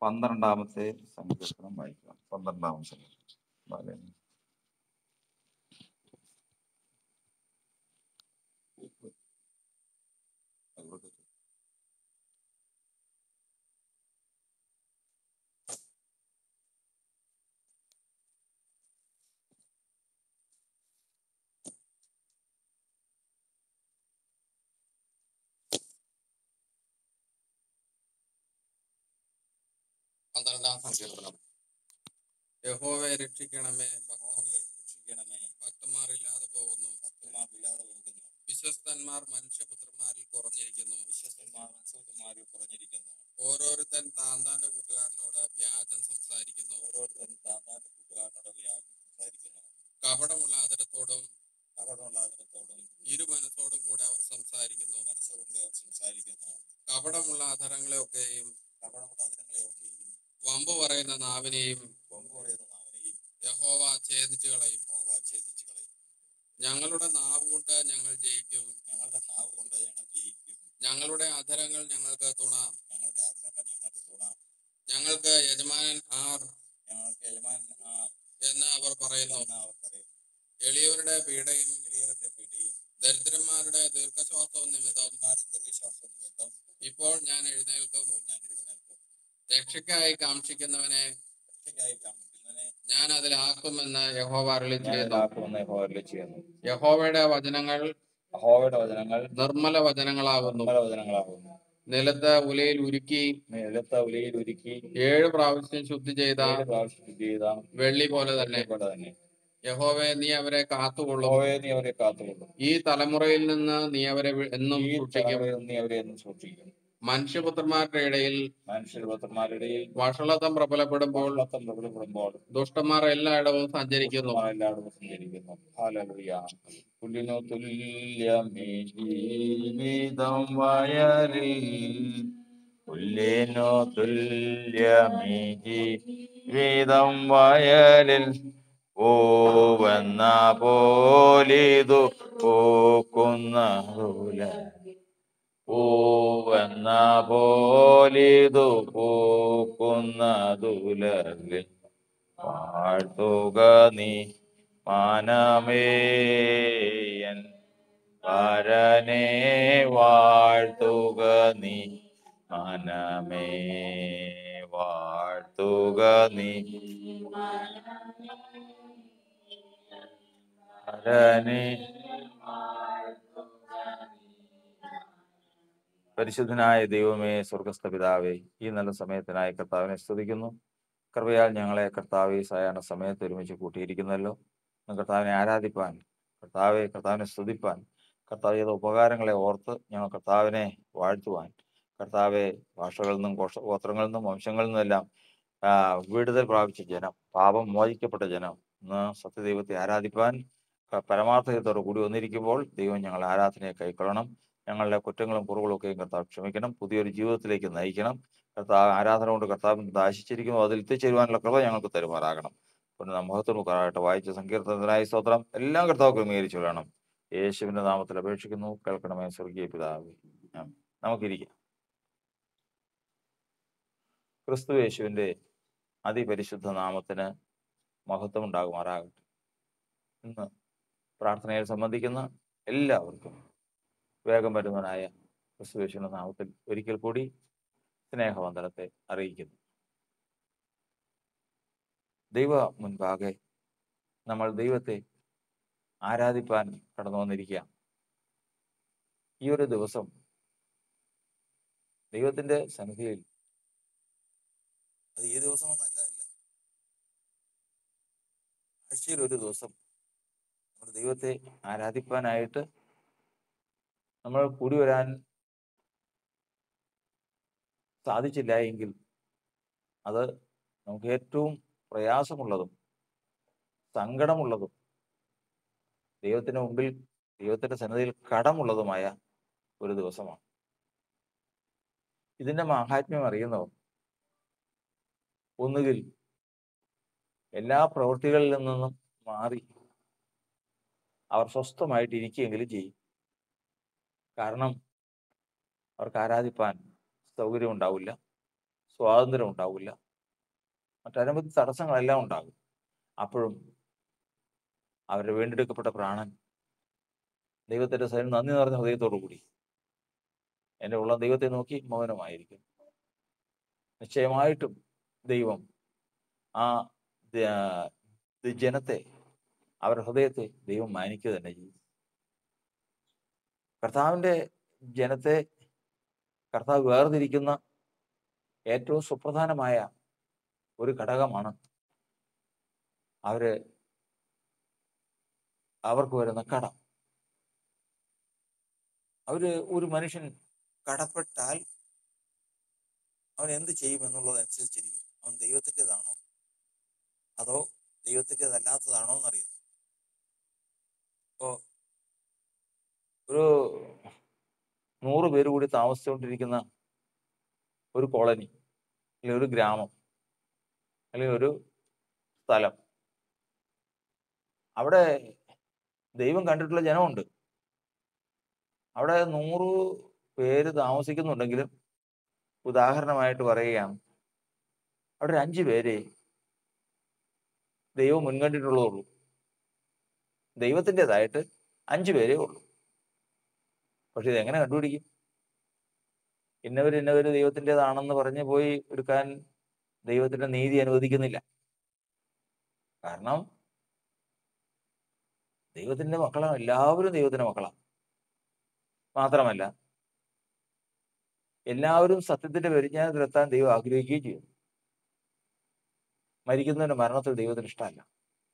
പന്ത്രണ്ടാമത്തെ സങ്കീർത്തനം വായിക്കാം പന്ത്രണ്ടാമത്തെ സങ്കീർത്തനം ബാലൻ. പന്ത്രണ്ടാം സങ്കീർത്തനം യഹോവയെ രക്ഷിക്കണമേ ഭക്തരെ രക്ഷിക്കണമേ ഭക്തന്മാർ ഇല്ലാതെ പോകുന്നു ഭക്തന്മാർ ഇല്ലാതെ പോകുന്നു വിശ്വസ്തന്മാർ മനുഷ്യപുത്രന്മാരിൽ കുറഞ്ഞിരിക്കുന്നു വിശ്വസ്തന്മാർ മനുഷ്യപുത്രന്മാരിൽ കുറഞ്ഞിരിക്കുന്നു ഓരോരുത്തൻ താന്താന്റെ കൂട്ടുകാരനോട് വ്യാജം സംസാരിക്കുന്നു ഓരോരുത്തൻ താന്താന്റെ കൂട്ടുകാരനോട് വ്യാജം സംസാരിക്കുന്നു കപടമുള്ള ആദരത്തോടും കപടമുള്ള ആദരത്തോടും ഇരു മനസ്സോടും കൂടെ അവർ സംസാരിക്കുന്നു മനസ്സോടും കൂടെ അവർ സംസാരിക്കുന്നു കപടമുള്ള അധരങ്ങളെയൊക്കെയും കപടമുള്ള അധരങ്ങളെയൊക്കെയും വമ്പ് പറയുന്ന നാവിനെയും വമ്പ് പറയുന്ന നാവിനെയും യഹോവ ഛേദിച്ചു കളയും യഹോവ ഛേദിച്ചു കളയും ഞങ്ങളുടെ നാവ് കൊണ്ട് ഞങ്ങൾ ജയിക്കും ഞങ്ങളുടെ നാവ് കൊണ്ട് ഞങ്ങൾ ജയിക്കും ഞങ്ങളുടെ അധരങ്ങൾ ഞങ്ങൾക്ക് തുണ ഞങ്ങളുടെ അധരങ്ങൾ ഞങ്ങൾക്ക് തുണ ഞങ്ങൾക്ക് യജമാനൻ ആർ ഞങ്ങൾക്ക് യജമാനൻ ആർ എന്ന് അവർ പറയുന്നു അവർ പറയും എളിയവരുടെ പീഡയും എളിയവരുടെ പീഡയും ദരിദ്രന്മാരുടെ ദീർഘശ്വാസവും നിമിത്തം ദീർഘശ്വാസവും നിമിത്തം ഇപ്പോൾ ഞാൻ എഴുന്നേൽക്കും ഞാൻ എഴുന്നേൽക്കും രക്ഷയ്ക്കായി കാക്ഷിക്കുന്നവനെ രക്ഷയ്ക്കായി കാക്ഷിക്കുന്നവനെ ഞാൻ അതിലാക്കുമെന്ന് യഹോവ അരുളി ചെയ്യുന്നു ഞാനിതാക്കുമെന്ന് യഹോവ അരുളി ചെയ്യുന്നു യഹോവയുടെ വചനങ്ങൾ യഹോവയുടെ വചനങ്ങൾ നിർമ്മല വചനങ്ങളാകുന്നു നിർമ്മല വചനങ്ങളാകുന്നു നിലത്ത് ഉലയിൽ ഉരുക്കി നിലത്ത ഉലയിൽ ഒരുക്കി ഏഴ് പ്രാവശ്യം ശുദ്ധി ചെയ്ത ഏഴ് പ്രാവശ്യം ശുദ്ധി ചെയ്ത വെള്ളി പോലെ തന്നെ പോലെ തന്നെ യഹോവെ നീ അവരെ കാത്തുകൊള്ളും യഹോവയെ നീ അവരെ കാത്തുകൊള്ളും ഈ തലമുറയിൽ നിന്ന് നീ അവരെ വി- എന്നും ഈ സൂക്ഷിക്കും തലമുറയിൽ നീ അവരെ എന്നും സൂക്ഷിക്കും മനുഷ്യപുത്രന്മാരുടെ ഇടയിൽ മനുഷ്യപുത്രന്മാരുടെയിൽ വഷളത്വം പ്രബലപ്പെടുമ്പോൾ വഷളത്വം പ്രബലപ്പെടുമ്പോൾ ദുഷ്ടന്മാർ എല്ലായിടവും സഞ്ചരിക്കുന്നു ദുഷ്ടന്മാർ എല്ലായിടവും സഞ്ചരിക്കുന്നു ഹല്ലേലൂയ പുല്ലിനു തുല്യമേ ജീവിതം വയലിൽ പുല്ലിനു തുല്യമേ ജീവിതം വയലിൽ പൂവെന്ന പോലിതു പൂക്കുന്ന പൂവെന്ന പോലിതു പൂക്കുന്നതുലകിൽ വാഴ്ത്തുക നീ മാനമേയൻ പരനെ വാഴ്ത്തുക നീ മനമേ വാഴ്ത്തുക നീ പരനെ പരിശുദ്ധനായ ദൈവമേ സ്വർഗസ്ഥ പിതാവേ ഈ നല്ല സമയത്തിനായി കർത്താവിനെ സ്തുതിക്കുന്നു കൃപയാൽ ഞങ്ങളെ കർത്താവ് ഈ സായാഹ്ന സമയത്ത് ഒരുമിച്ച് കൂട്ടിയിരിക്കുന്നല്ലോ ഇന്ന് കർത്താവിനെ ആരാധിപ്പാൻ കർത്താവെ കർത്താവിനെ സ്തുതിപ്പാൻ കർത്താവ് ചെയ്ത ഉപകാരങ്ങളെ ഓർത്ത് ഞങ്ങൾ കർത്താവിനെ വാഴ്ത്തുവാൻ കർത്താവെ ഭാഷകളിൽ നിന്നും ഗോഷ- ഗോത്രങ്ങളിൽ നിന്നും വംശങ്ങളിൽ നിന്നെല്ലാം ആ, വിടുതൽ പ്രാപിച്ച ജനം പാപം മോചിക്കപ്പെട്ട ജനം ഇന്ന് സത്യദൈവത്തെ ആരാധിപ്പാൻ ക- പരമാർത്ഥതയോടെ കൂടി വന്നിരിക്കുമ്പോൾ ദൈവം ഞങ്ങൾ ആരാധനയെ കൈക്കൊള്ളണം ഞങ്ങളുടെ കുറ്റങ്ങളും കുറവുകളും ഒക്കെയും കർത്താവ് ക്ഷമിക്കണം പുതിയൊരു ജീവിതത്തിലേക്ക് നയിക്കണം കർത്താവ് ആരാധന കൊണ്ട് കർത്താവ് ദാശിച്ചിരിക്കുന്നു അതിൽ എത്തിച്ചേരുവാനുള്ള കൃപ ഞങ്ങൾക്ക് തരുമാറാകണം പിന്നെ മഹത്വം കറാകട്ടെ വായിച്ച സങ്കീർത്തനത്തിനായി സ്തോത്രം എല്ലാം കർത്താവ് ക്രമീകരിച്ചു വേണം യേശുവിന്റെ നാമത്തിൽ അപേക്ഷിക്കുന്നു കേൾക്കണമേ സ്വർഗീയ പിതാവേ ആമേൻ. നമുക്കിരിക്കാം ക്രിസ്തു യേശുവിന്റെ അതിപരിശുദ്ധ നാമത്തിന് മഹത്വം ഉണ്ടാകുമാറാകട്ടെ ഇന്ന് പ്രാർത്ഥനയിൽ സംബന്ധിക്കുന്ന എല്ലാവർക്കും വേഗം വരുന്നവനായ ക്രിസ്തു യേശുവിന്റെ നാമത്തിൽ ഒരിക്കൽ കൂടി സ്നേഹവന്ദനത്തെ അറിയിക്കുന്നു ദൈവ മുൻപാകെ നമ്മൾ ദൈവത്തെ ആരാധിപ്പാൻ കടന്നു വന്നിരിക്കുക ഈ ഒരു ദിവസം ദൈവത്തിന്റെ സന്നിധിയിൽ അത് ഈ ദിവസമൊന്നല്ല അല്ല ആഴ്ചയിൽ ഒരു ദിവസം നമ്മൾ ദൈവത്തെ ആരാധിപ്പാനായിട്ട് നമ്മൾ കൂടി വരാൻ സാധിച്ചില്ല എങ്കിൽ അത് നമുക്ക് ഏറ്റവും പ്രയാസമുള്ളതും സങ്കടമുള്ളതും ദൈവത്തിന് മുമ്പിൽ ദൈവത്തിന്റെ സന്നദ്ധിയിൽ കടമുള്ളതുമായ ഒരു ദിവസമാണ് ഇതിന്റെ മാഹാത്മ്യം അറിയുന്നവർ ഒന്നുകിൽ എല്ലാ പ്രവൃത്തികളിൽ നിന്നും മാറി അവർ സ്വസ്ഥമായിട്ട് ഇരിക്കുകയെങ്കിലും ചെയ്യും കാരണം അവർക്ക് ആരാധിപ്പാൻ സൗകര്യം ഉണ്ടാവില്ല സ്വാതന്ത്ര്യം ഉണ്ടാവില്ല മറ്റനവധി തടസ്സങ്ങളെല്ലാം ഉണ്ടാകും അപ്പോഴും അവരുടെ വീണ്ടെടുക്കപ്പെട്ട പ്രാണൻ ദൈവത്തിന്റെ സൈന്യം നന്ദി നിറഞ്ഞ ഹൃദയത്തോടു കൂടി എൻ്റെ ഉള്ള ദൈവത്തെ നോക്കി മൗനമായിരിക്കും നിശ്ചയമായിട്ടും ദൈവം ആ ദ- ദ- ജനത്തെ അവരുടെ ഹൃദയത്തെ ദൈവം മാനിക്കുക തന്നെ ചെയ്യും കർത്താവിൻ്റെ ജനത്തെ കർത്താവ് വേർതിരിക്കുന്ന ഏറ്റവും സുപ്രധാനമായ ഒരു ഘടകമാണ് അവര് അവർക്ക് വരുന്ന കടം അവര് ഒരു മനുഷ്യൻ കടപ്പെട്ടാൽ അവൻ എന്ത് ചെയ്യും എന്നുള്ളതനുസരിച്ചിരിക്കും അവൻ ദൈവത്തിൻ്റെതാണോ അതോ ദൈവത്തിൻ്റെതല്ലാത്തതാണോ എന്നറിയുന്നു ഇപ്പോ ഒരു നൂറ് പേര് കൂടി താമസിച്ചുകൊണ്ടിരിക്കുന്ന ഒരു കോളനി അല്ലെങ്കിൽ ഒരു ഗ്രാമം അല്ലെങ്കിൽ ഒരു സ്ഥലം അവിടെ ദൈവം കണ്ടിട്ടുള്ള ജനമുണ്ട് അവിടെ നൂറ് പേര് താമസിക്കുന്നുണ്ടെങ്കിലും ഉദാഹരണമായിട്ട് പറയുകയാണ് അവിടെ ഒരു അഞ്ച് പേരെ ദൈവം മുൻകണ്ടിട്ടുള്ളതുള്ളൂ ദൈവത്തിൻ്റെതായിട്ട് അഞ്ച് പേരേ ഉള്ളൂ പക്ഷെ ഇതെങ്ങനെ കണ്ടുപിടിക്കും ഇന്നവർ ഇന്നവർ ദൈവത്തിൻ്റെതാണെന്ന് പറഞ്ഞ് പോയി എടുക്കാൻ ദൈവത്തിന്റെ നീതി അനുവദിക്കുന്നില്ല കാരണം ദൈവത്തിന്റെ മക്കളാണ് എല്ലാവരും ദൈവത്തിന്റെ മക്കളാണ് മാത്രമല്ല എല്ലാവരും സത്യത്തിന്റെ പരിജ്ഞാനത്തിലെത്താൻ ദൈവം ആഗ്രഹിക്കുകയും ചെയ്യും മരിക്കുന്നവന്റെ മരണത്തിൽ ദൈവത്തിന് ഇഷ്ടമല്ല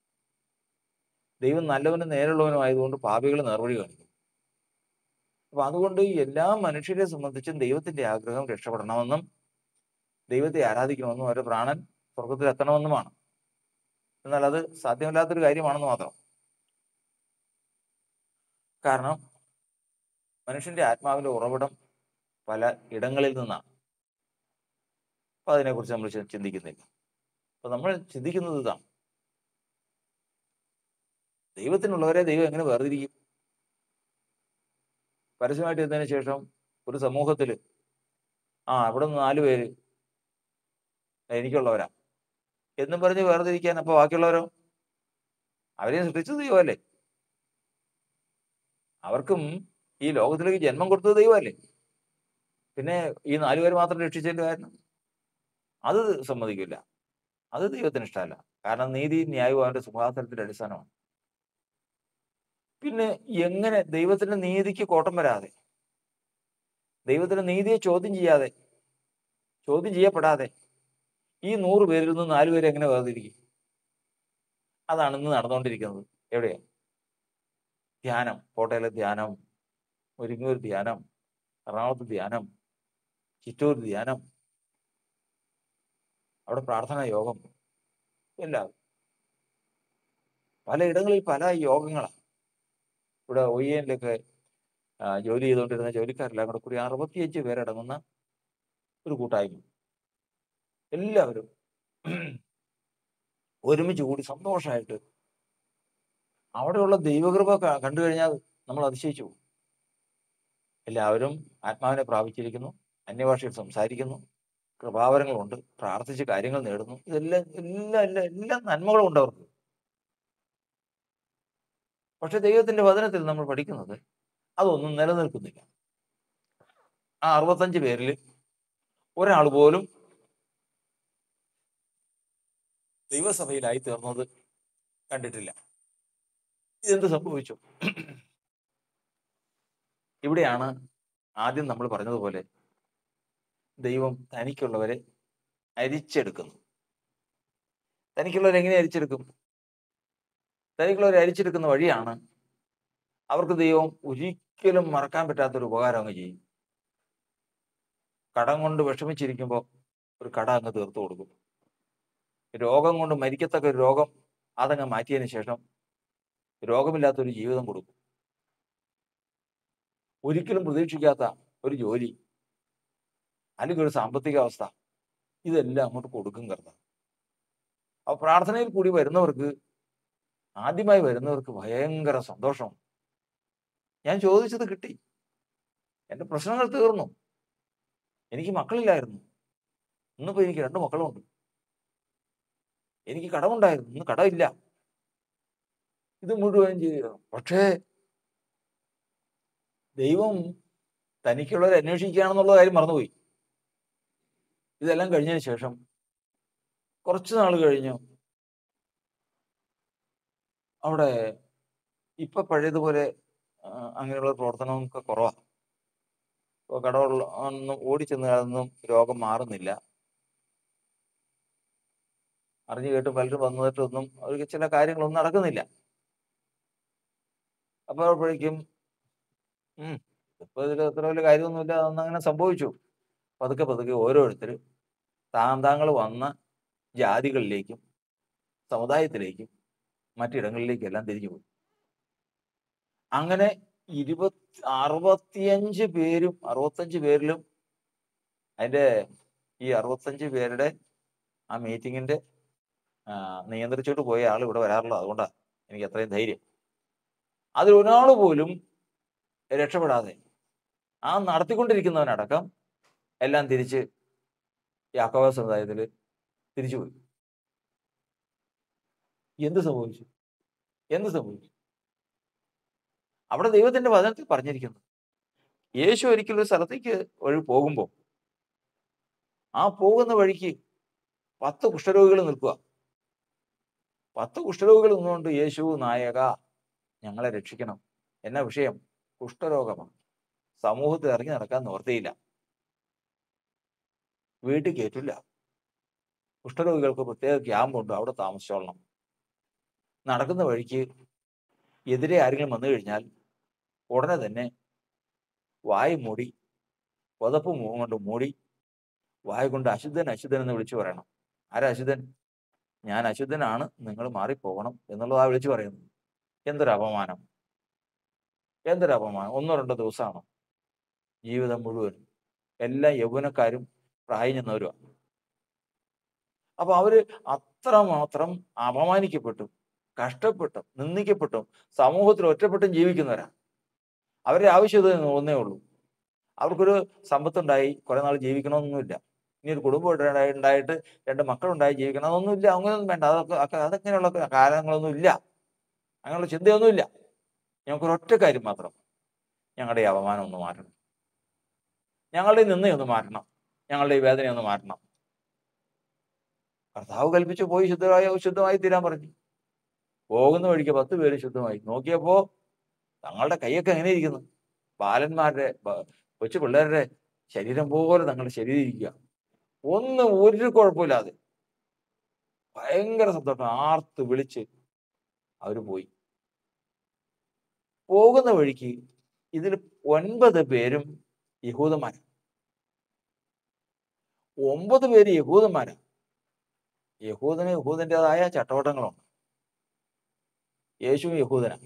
ദൈവം നല്ലവനും നേരുള്ളവനും ആയതുകൊണ്ട് പാപികൾ നേർവഴി കാണിക്കും അപ്പൊ അതുകൊണ്ട് എല്ലാ മനുഷ്യരെ സംബന്ധിച്ചും ദൈവത്തിന്റെ ആഗ്രഹം രക്ഷപ്പെടണമെന്നും ദൈവത്തെ ആരാധിക്കണമെന്നും അവരുടെ പ്രാണൻ സ്വർഗത്തിൽ എത്തണമെന്നുമാണ് എന്നാൽ അത് സാധ്യമല്ലാത്തൊരു കാര്യമാണെന്ന് മാത്രം കാരണം മനുഷ്യന്റെ ആത്മാവിന്റെ ഉറവിടം പല ഇടങ്ങളിൽ നിന്നാണ് അപ്പൊ അതിനെക്കുറിച്ച് നമ്മൾ ചി- ചിന്തിക്കുന്നില്ല അപ്പൊ നമ്മൾ ചിന്തിക്കുന്നത് ഇതാണ് ദൈവത്തിനുള്ളവരെ ദൈവം എങ്ങനെ വേർതിരിക്കും പരസ്യമായിട്ട് ഇരുന്നതിന് ശേഷം ഒരു സമൂഹത്തിൽ ആ അവിടെ നിന്ന് നാല് പേര് എനിക്കുള്ളവരാ എന്നും പറഞ്ഞ് വേർതിരിക്കാൻ അപ്പൊ ബാക്കിയുള്ളവരോ അവരെയും സൃഷ്ടിച്ചത് ദൈവമല്ലേ അവർക്കും ഈ ലോകത്തിലേക്ക് ജന്മം കൊടുത്തത് ദൈവമല്ലേ പിന്നെ ഈ നാലുപേര് മാത്രം രക്ഷിച്ചതിന്റെ കാരണം അത് സമ്മതിക്കില്ല അത് ദൈവത്തിന് ഇഷ്ടമല്ല കാരണം നീതി ന്യായവും അവന്റെ സിംഹാസനത്തിന്റെ അടിസ്ഥാനമാണ് പിന്നെ എങ്ങനെ ദൈവത്തിന്റെ നീതിക്ക് കോട്ടം വരാതെ ദൈവത്തിന്റെ നീതിയെ ചോദ്യം ചെയ്യാതെ ചോദ്യം ചെയ്യപ്പെടാതെ ഈ നൂറ് പേരിൽ നിന്ന് നാല് പേരെ എങ്ങനെ വേർതിരിക്കും അതാണ് ഇന്ന് നടന്നുകൊണ്ടിരിക്കുന്നത് എവിടെയാ ധ്യാനം കോട്ടയിലെ ധ്യാനം ഒരുങ്ങൂർ ധ്യാനം എറണാകുളത്ത് ധ്യാനം ചിറ്റൂർ ധ്യാനം അവിടെ പ്രാർത്ഥനാ യോഗം എല്ലാം പലയിടങ്ങളിൽ പല യോഗങ്ങളാണ് ഇവിടെ ഒ ഇയിലൊക്കെ ജോലി ചെയ്തുകൊണ്ടിരുന്ന ജോലിക്കാരെല്ലാം കൂടെ കൂടി അറുപത്തിയഞ്ച് പേരടങ്ങുന്ന ഒരു കൂട്ടായ്മ എല്ലാവരും ഒരുമിച്ച് കൂടി സന്തോഷമായിട്ട് അവിടെയുള്ള ദൈവകൃപ ക- കണ്ടു കഴിഞ്ഞാൽ നമ്മൾ അതിശയിച്ചു പോകും എല്ലാവരും ആത്മാവിനെ പ്രാപിച്ചിരിക്കുന്നു അന്യഭാഷയിൽ സംസാരിക്കുന്നു കൃപാവരങ്ങളുണ്ട് പ്രാർത്ഥിച്ച് കാര്യങ്ങൾ നേടുന്നു ഇതെല്ലാം എല്ലാ എല്ലാ എല്ലാ നന്മകളും ഉണ്ട് അവർക്ക് പക്ഷെ ദൈവത്തിന്റെ വചനത്തിൽ നമ്മൾ പഠിക്കുന്നത് അതൊന്നും നിലനിൽക്കുന്നില്ല ആ അറുപത്തഞ്ച് പേരിൽ ഒരാൾ പോലും ദൈവസഭയിലായി തീർന്നത് കണ്ടിട്ടില്ല ഇതെന്ത് സംഭവിച്ചു ഇവിടെയാണ് ആദ്യം നമ്മൾ പറഞ്ഞതുപോലെ ദൈവം തനിക്കുള്ളവരെ അരിച്ചെടുക്കുന്നു തനിക്കുള്ളവരെ എങ്ങനെ അരിച്ചെടുക്കും തനിക്കുള്ളവരെ അരിച്ചെടുക്കുന്ന വഴിയാണ് അവർക്ക് ദൈവം ഒരിക്കലും മറക്കാൻ പറ്റാത്തൊരു ഉപകാരം അങ്ങ് ചെയ്യും കടം കൊണ്ട് വിഷമിച്ചിരിക്കുമ്പോൾ ഒരു കട അങ്ങ് തീർത്തു കൊടുക്കും രോഗം കൊണ്ട് മരിക്കത്തക്ക ഒരു രോഗം അതങ്ങ് മാറ്റിയതിന് ശേഷം രോഗമില്ലാത്തൊരു ജീവിതം കൊടുക്കും ഒരിക്കലും പ്രതീക്ഷിക്കാത്ത ഒരു ജോലി അല്ലെങ്കിൽ ഒരു സാമ്പത്തിക അവസ്ഥ ഇതെല്ലാം അങ്ങോട്ട് കൊടുക്കും കർത്താവ് അപ്പൊ പ്രാർത്ഥനയിൽ കൂടി വരുന്നവർക്ക് ആദ്യമായി വരുന്നവർക്ക് ഭയങ്കര സന്തോഷം ഞാൻ ചോദിച്ചത് കിട്ടി എന്റെ പ്രശ്നങ്ങൾ തീർന്നു എനിക്ക് മക്കളില്ലായിരുന്നു ഇന്നിപ്പോ എനിക്ക് രണ്ട് മക്കളുണ്ട് എനിക്ക് കടമുണ്ടായിരുന്നു ഇന്ന് കടമില്ല ഇത് മുഴുവൻ ചെയ്യുക പക്ഷേ ദൈവം തനിക്കുള്ളവരെ അന്വേഷിക്കുകയാണെന്നുള്ള കാര്യം മറന്നുപോയി ഇതെല്ലാം കഴിഞ്ഞതിന് ശേഷം കുറച്ച് നാൾ കഴിഞ്ഞു അവിടെ ഇപ്പൊ പഴയതുപോലെ ആ, അങ്ങനെയുള്ള പ്രവർത്തനമൊക്കെ കുറവാണ് ഇപ്പോൾ കടവുള്ള ഒന്നും ഓടിച്ചെന്ന് അതൊന്നും രോഗം മാറുന്നില്ല അറിഞ്ഞു കേട്ട് പലരും വന്നിട്ടൊന്നും അവർക്ക് ചില കാര്യങ്ങളൊന്നും നടക്കുന്നില്ല അപ്പൊ അപ്പോഴേക്കും ഉം ഇപ്പൊ ഇതിൽ അത്ര വലിയ കാര്യമൊന്നുമില്ല അതൊന്നും അങ്ങനെ സംഭവിച്ചു പതുക്കെ പതുക്കെ ഓരോരുത്തർ താൻ താങ്കൾ വന്ന ജാതികളിലേക്കും സമുദായത്തിലേക്കും മറ്റിടങ്ങളിലേക്കും എല്ലാം തിരിഞ്ഞു പോയി അങ്ങനെ ഇരുപത്തി അറുപത്തിയഞ്ച് പേരും അറുപത്തഞ്ച് പേരിലും അതിന്റെ ഈ അറുപത്തഞ്ച് പേരുടെ ആ മീറ്റിങ്ങിന്റെ ആ, നിയന്ത്രിച്ചോട്ട് പോയ ആൾ ഇവിടെ വരാറുള്ളത് അതുകൊണ്ടാണ് എനിക്ക് അത്രയും ധൈര്യം അതിൽ ഒരാൾ പോലും രക്ഷപ്പെടാതെ ആ നടത്തിക്കൊണ്ടിരിക്കുന്നവനടക്കം എല്ലാം തിരിച്ച് യാക്കോബ സമുദായത്തിൽ തിരിച്ചുപോയി എന്ത് സംഭവിച്ചു എന്ത് സംഭവിച്ചു അവിടെ ദൈവത്തിന്റെ വചനത്തിൽ പറഞ്ഞിരിക്കുന്നു യേശു ഒരിക്കലും ഒരു സ്ഥലത്തേക്ക് വഴി പോകുമ്പോൾ ആ പോകുന്ന വഴിക്ക് പത്ത് കുഷ്ഠരോഗികൾ നിൽക്കുക പത്ത് കുഷ്ഠരോഗികൾ നിന്നുകൊണ്ട് യേശു നായക ഞങ്ങളെ രക്ഷിക്കണം എന്ന വിഷയം കുഷ്ഠരോഗമാണ് സമൂഹത്തിൽ ഇറങ്ങി നടക്കാൻ നിവർത്തിയില്ല വീട്ടിൽ കയറ്റില്ല കുഷ്ഠരോഗികൾക്ക് പ്രത്യേക ക്യാമ്പുണ്ട് അവിടെ താമസിച്ചോളണം നടക്കുന്ന വഴിക്ക് എതിരെ ആരെങ്കിലും വന്നു കഴിഞ്ഞാൽ ഉടനെ തന്നെ വായ മൂടി പുതപ്പ് മൂ- കൊണ്ട് മൂടി വായ കൊണ്ട് അശുദ്ധൻ അശുദ്ധൻ എന്ന് വിളിച്ചു പറയണം ആരാ അശുദ്ധൻ ഞാൻ അശുദ്ധനാണ് നിങ്ങൾ മാറിപ്പോകണം എന്നുള്ളതാ വിളിച്ചു പറയുന്നത് എന്തൊരു അപമാനം എന്തൊരു അപമാനം ഒന്നോ രണ്ടോ ദിവസമാണ് ജീവിതം മുഴുവൻ എല്ലാ യൗവനക്കാരും പ്രായം ചെന്നവരുമാണ് അപ്പൊ അവര് അത്രമാത്രം അപമാനിക്കപ്പെട്ടും കഷ്ടപ്പെട്ടും നിന്ദിക്കപ്പെട്ടും സമൂഹത്തിൽ ഒറ്റപ്പെട്ടും ജീവിക്കുന്നവരാ അവരുടെ ആവശ്യത ഒന്നേ ഉള്ളൂ അവർക്കൊരു സമ്പത്തുണ്ടായി കുറെ നാൾ ജീവിക്കണമെന്നൊന്നുമില്ല ഇനി ഒരു കുടുംബം ഉണ്ടായി- ഉണ്ടായിട്ട് രണ്ട് മക്കളുണ്ടായി ജീവിക്കണം അതൊന്നുമില്ല അങ്ങനെയൊന്നും വേണ്ട അതൊക്കെ അതൊക്കെ അതങ്ങനെയുള്ള കാലങ്ങളൊന്നും ഇല്ല അങ്ങനെയുള്ള ചിന്തയൊന്നുമില്ല ഞങ്ങൾക്കൊരു ഒറ്റ കാര്യം മാത്രം ഞങ്ങളുടെ ഈ അപമാനം ഒന്ന് മാറ്റണം ഞങ്ങളുടെ ഈ നിന്നയൊന്ന് മാറ്റണം ഞങ്ങളുടെ ഈ വേദനയൊന്ന് മാറ്റണം കർത്താവ് കൽപ്പിച്ചു പോയി ശുദ്ധമായി ശുദ്ധമായി തീരാൻ പറഞ്ഞു പോകുന്ന വഴിക്ക് പത്ത് പേര് ശുദ്ധമായി നോക്കിയപ്പോ തങ്ങളുടെ കൈയൊക്കെ എങ്ങനെ ഇരിക്കുന്നു ബാലന്മാരുടെ ബ- കൊച്ചു പിള്ളേരുടെ ശരീരം പോലെ തങ്ങളുടെ ശരീരം ഇരിക്കുക ഒന്നും ഒരു കുഴപ്പമില്ലാതെ ഭയങ്കര സന്തോഷം ആർത്ത് വിളിച്ച് അവര് പോയി പോകുന്ന വഴിക്ക് ഇതിൽ ഒൻപത് പേരും യഹൂദന്മാരാ ഒമ്പത് പേര് യഹൂദന്മാരാ യഹൂദന് യഹൂദന്റേതായ ചട്ടവട്ടങ്ങളുണ്ട് യേശു യഹൂദനാ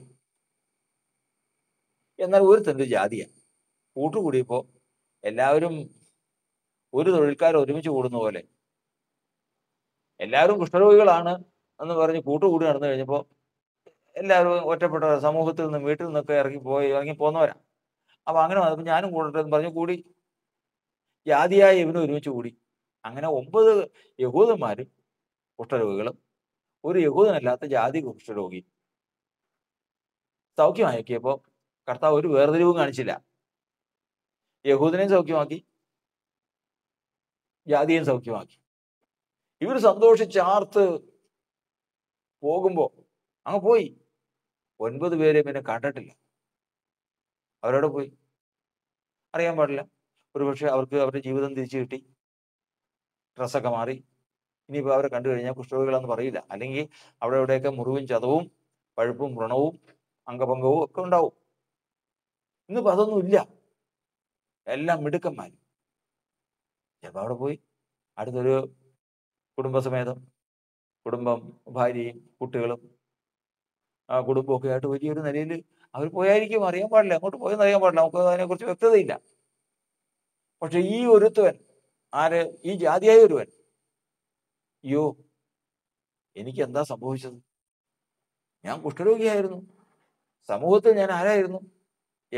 എന്നാൽ ഒരുത്തൻ്റെ ജാതിയാണ് കൂട്ടുകൂടിയപ്പോ എല്ലാവരും ഒരു തൊഴിൽക്കാർ ഒരുമിച്ച് കൂടുന്ന പോലെ എല്ലാവരും കുഷ്ഠരോഗികളാണ് എന്ന് പറഞ്ഞ് കൂട്ടുകൂടി നടന്നു കഴിഞ്ഞപ്പോ എല്ലാവരും ഒറ്റപ്പെട്ട സമൂഹത്തിൽ നിന്ന് വീട്ടിൽ നിന്നൊക്കെ ഇറങ്ങി പോയി ഇറങ്ങി പോന്നവരാ അപ്പൊ അങ്ങനെ വന്നപ്പോ ഞാനും കൂടട്ടെ എന്ന് പറഞ്ഞു കൂടി ജാതിയായ ഇവനും ഒരുമിച്ച് കൂടി അങ്ങനെ ഒമ്പത് യഹൂദന്മാരും കുഷ്ഠരോഗികളും ഒരു യഹൂദനല്ലാത്ത ജാതി കുഷ്ഠരോഗി സൗഖ്യമാക്കിയപ്പോ കർത്താവ് ഒരു വേർതിരിവും കാണിച്ചില്ല യഹൂദനെയും സൗഖ്യമാക്കി ജാതിയെയും സൗഖ്യമാക്കി ഇവർ സന്തോഷിച്ചാർത്ത് പോകുമ്പോ അങ്ങ് പോയി ഒൻപത് പേരെ പിന്നെ കണ്ടിട്ടില്ല അവരോട് പോയി അറിയാൻ പാടില്ല ഒരുപക്ഷെ അവർക്ക് അവരുടെ ജീവിതം തിരിച്ചു കിട്ടി ഡ്രസ്സൊക്കെ മാറി ഇനിയിപ്പോൾ അവരെ കണ്ടു കഴിഞ്ഞാൽ കുഷ്ഠരോഗികളെന്ന് പറയില്ല അല്ലെങ്കിൽ അവിടെ ഇവിടെയൊക്കെ മുറിവും ചതവും പഴുപ്പും വ്രണവും അംഗഭംഗവും ഒക്കെ ഉണ്ടാവും ഇന്നിപ്പോൾ അതൊന്നും ഇല്ല എല്ലാം മിടുക്കന്മാർ ചിലപ്പോൾ അവിടെ പോയി അടുത്തൊരു കുടുംബസമേതം കുടുംബം ഭാര്യയും കുട്ടികളും ആ കുടുംബമൊക്കെ ആയിട്ട് വലിയൊരു നിലയിൽ അവർ പോയായിരിക്കും അറിയാൻ പാടില്ല അങ്ങോട്ട് പോയെന്ന് അറിയാൻ പാടില്ല നമുക്ക് അതിനെക്കുറിച്ച് വ്യക്തതയില്ല പക്ഷെ ഈ ഒരുത്തവൻ ആര് ഈ ജാതിയായ ഒരുവൻ അയ്യോ എനിക്ക് എന്താ സംഭവിച്ചത് ഞാൻ കുഷ്ഠരോഗിയായിരുന്നു സമൂഹത്തിൽ ഞാൻ ആരായിരുന്നു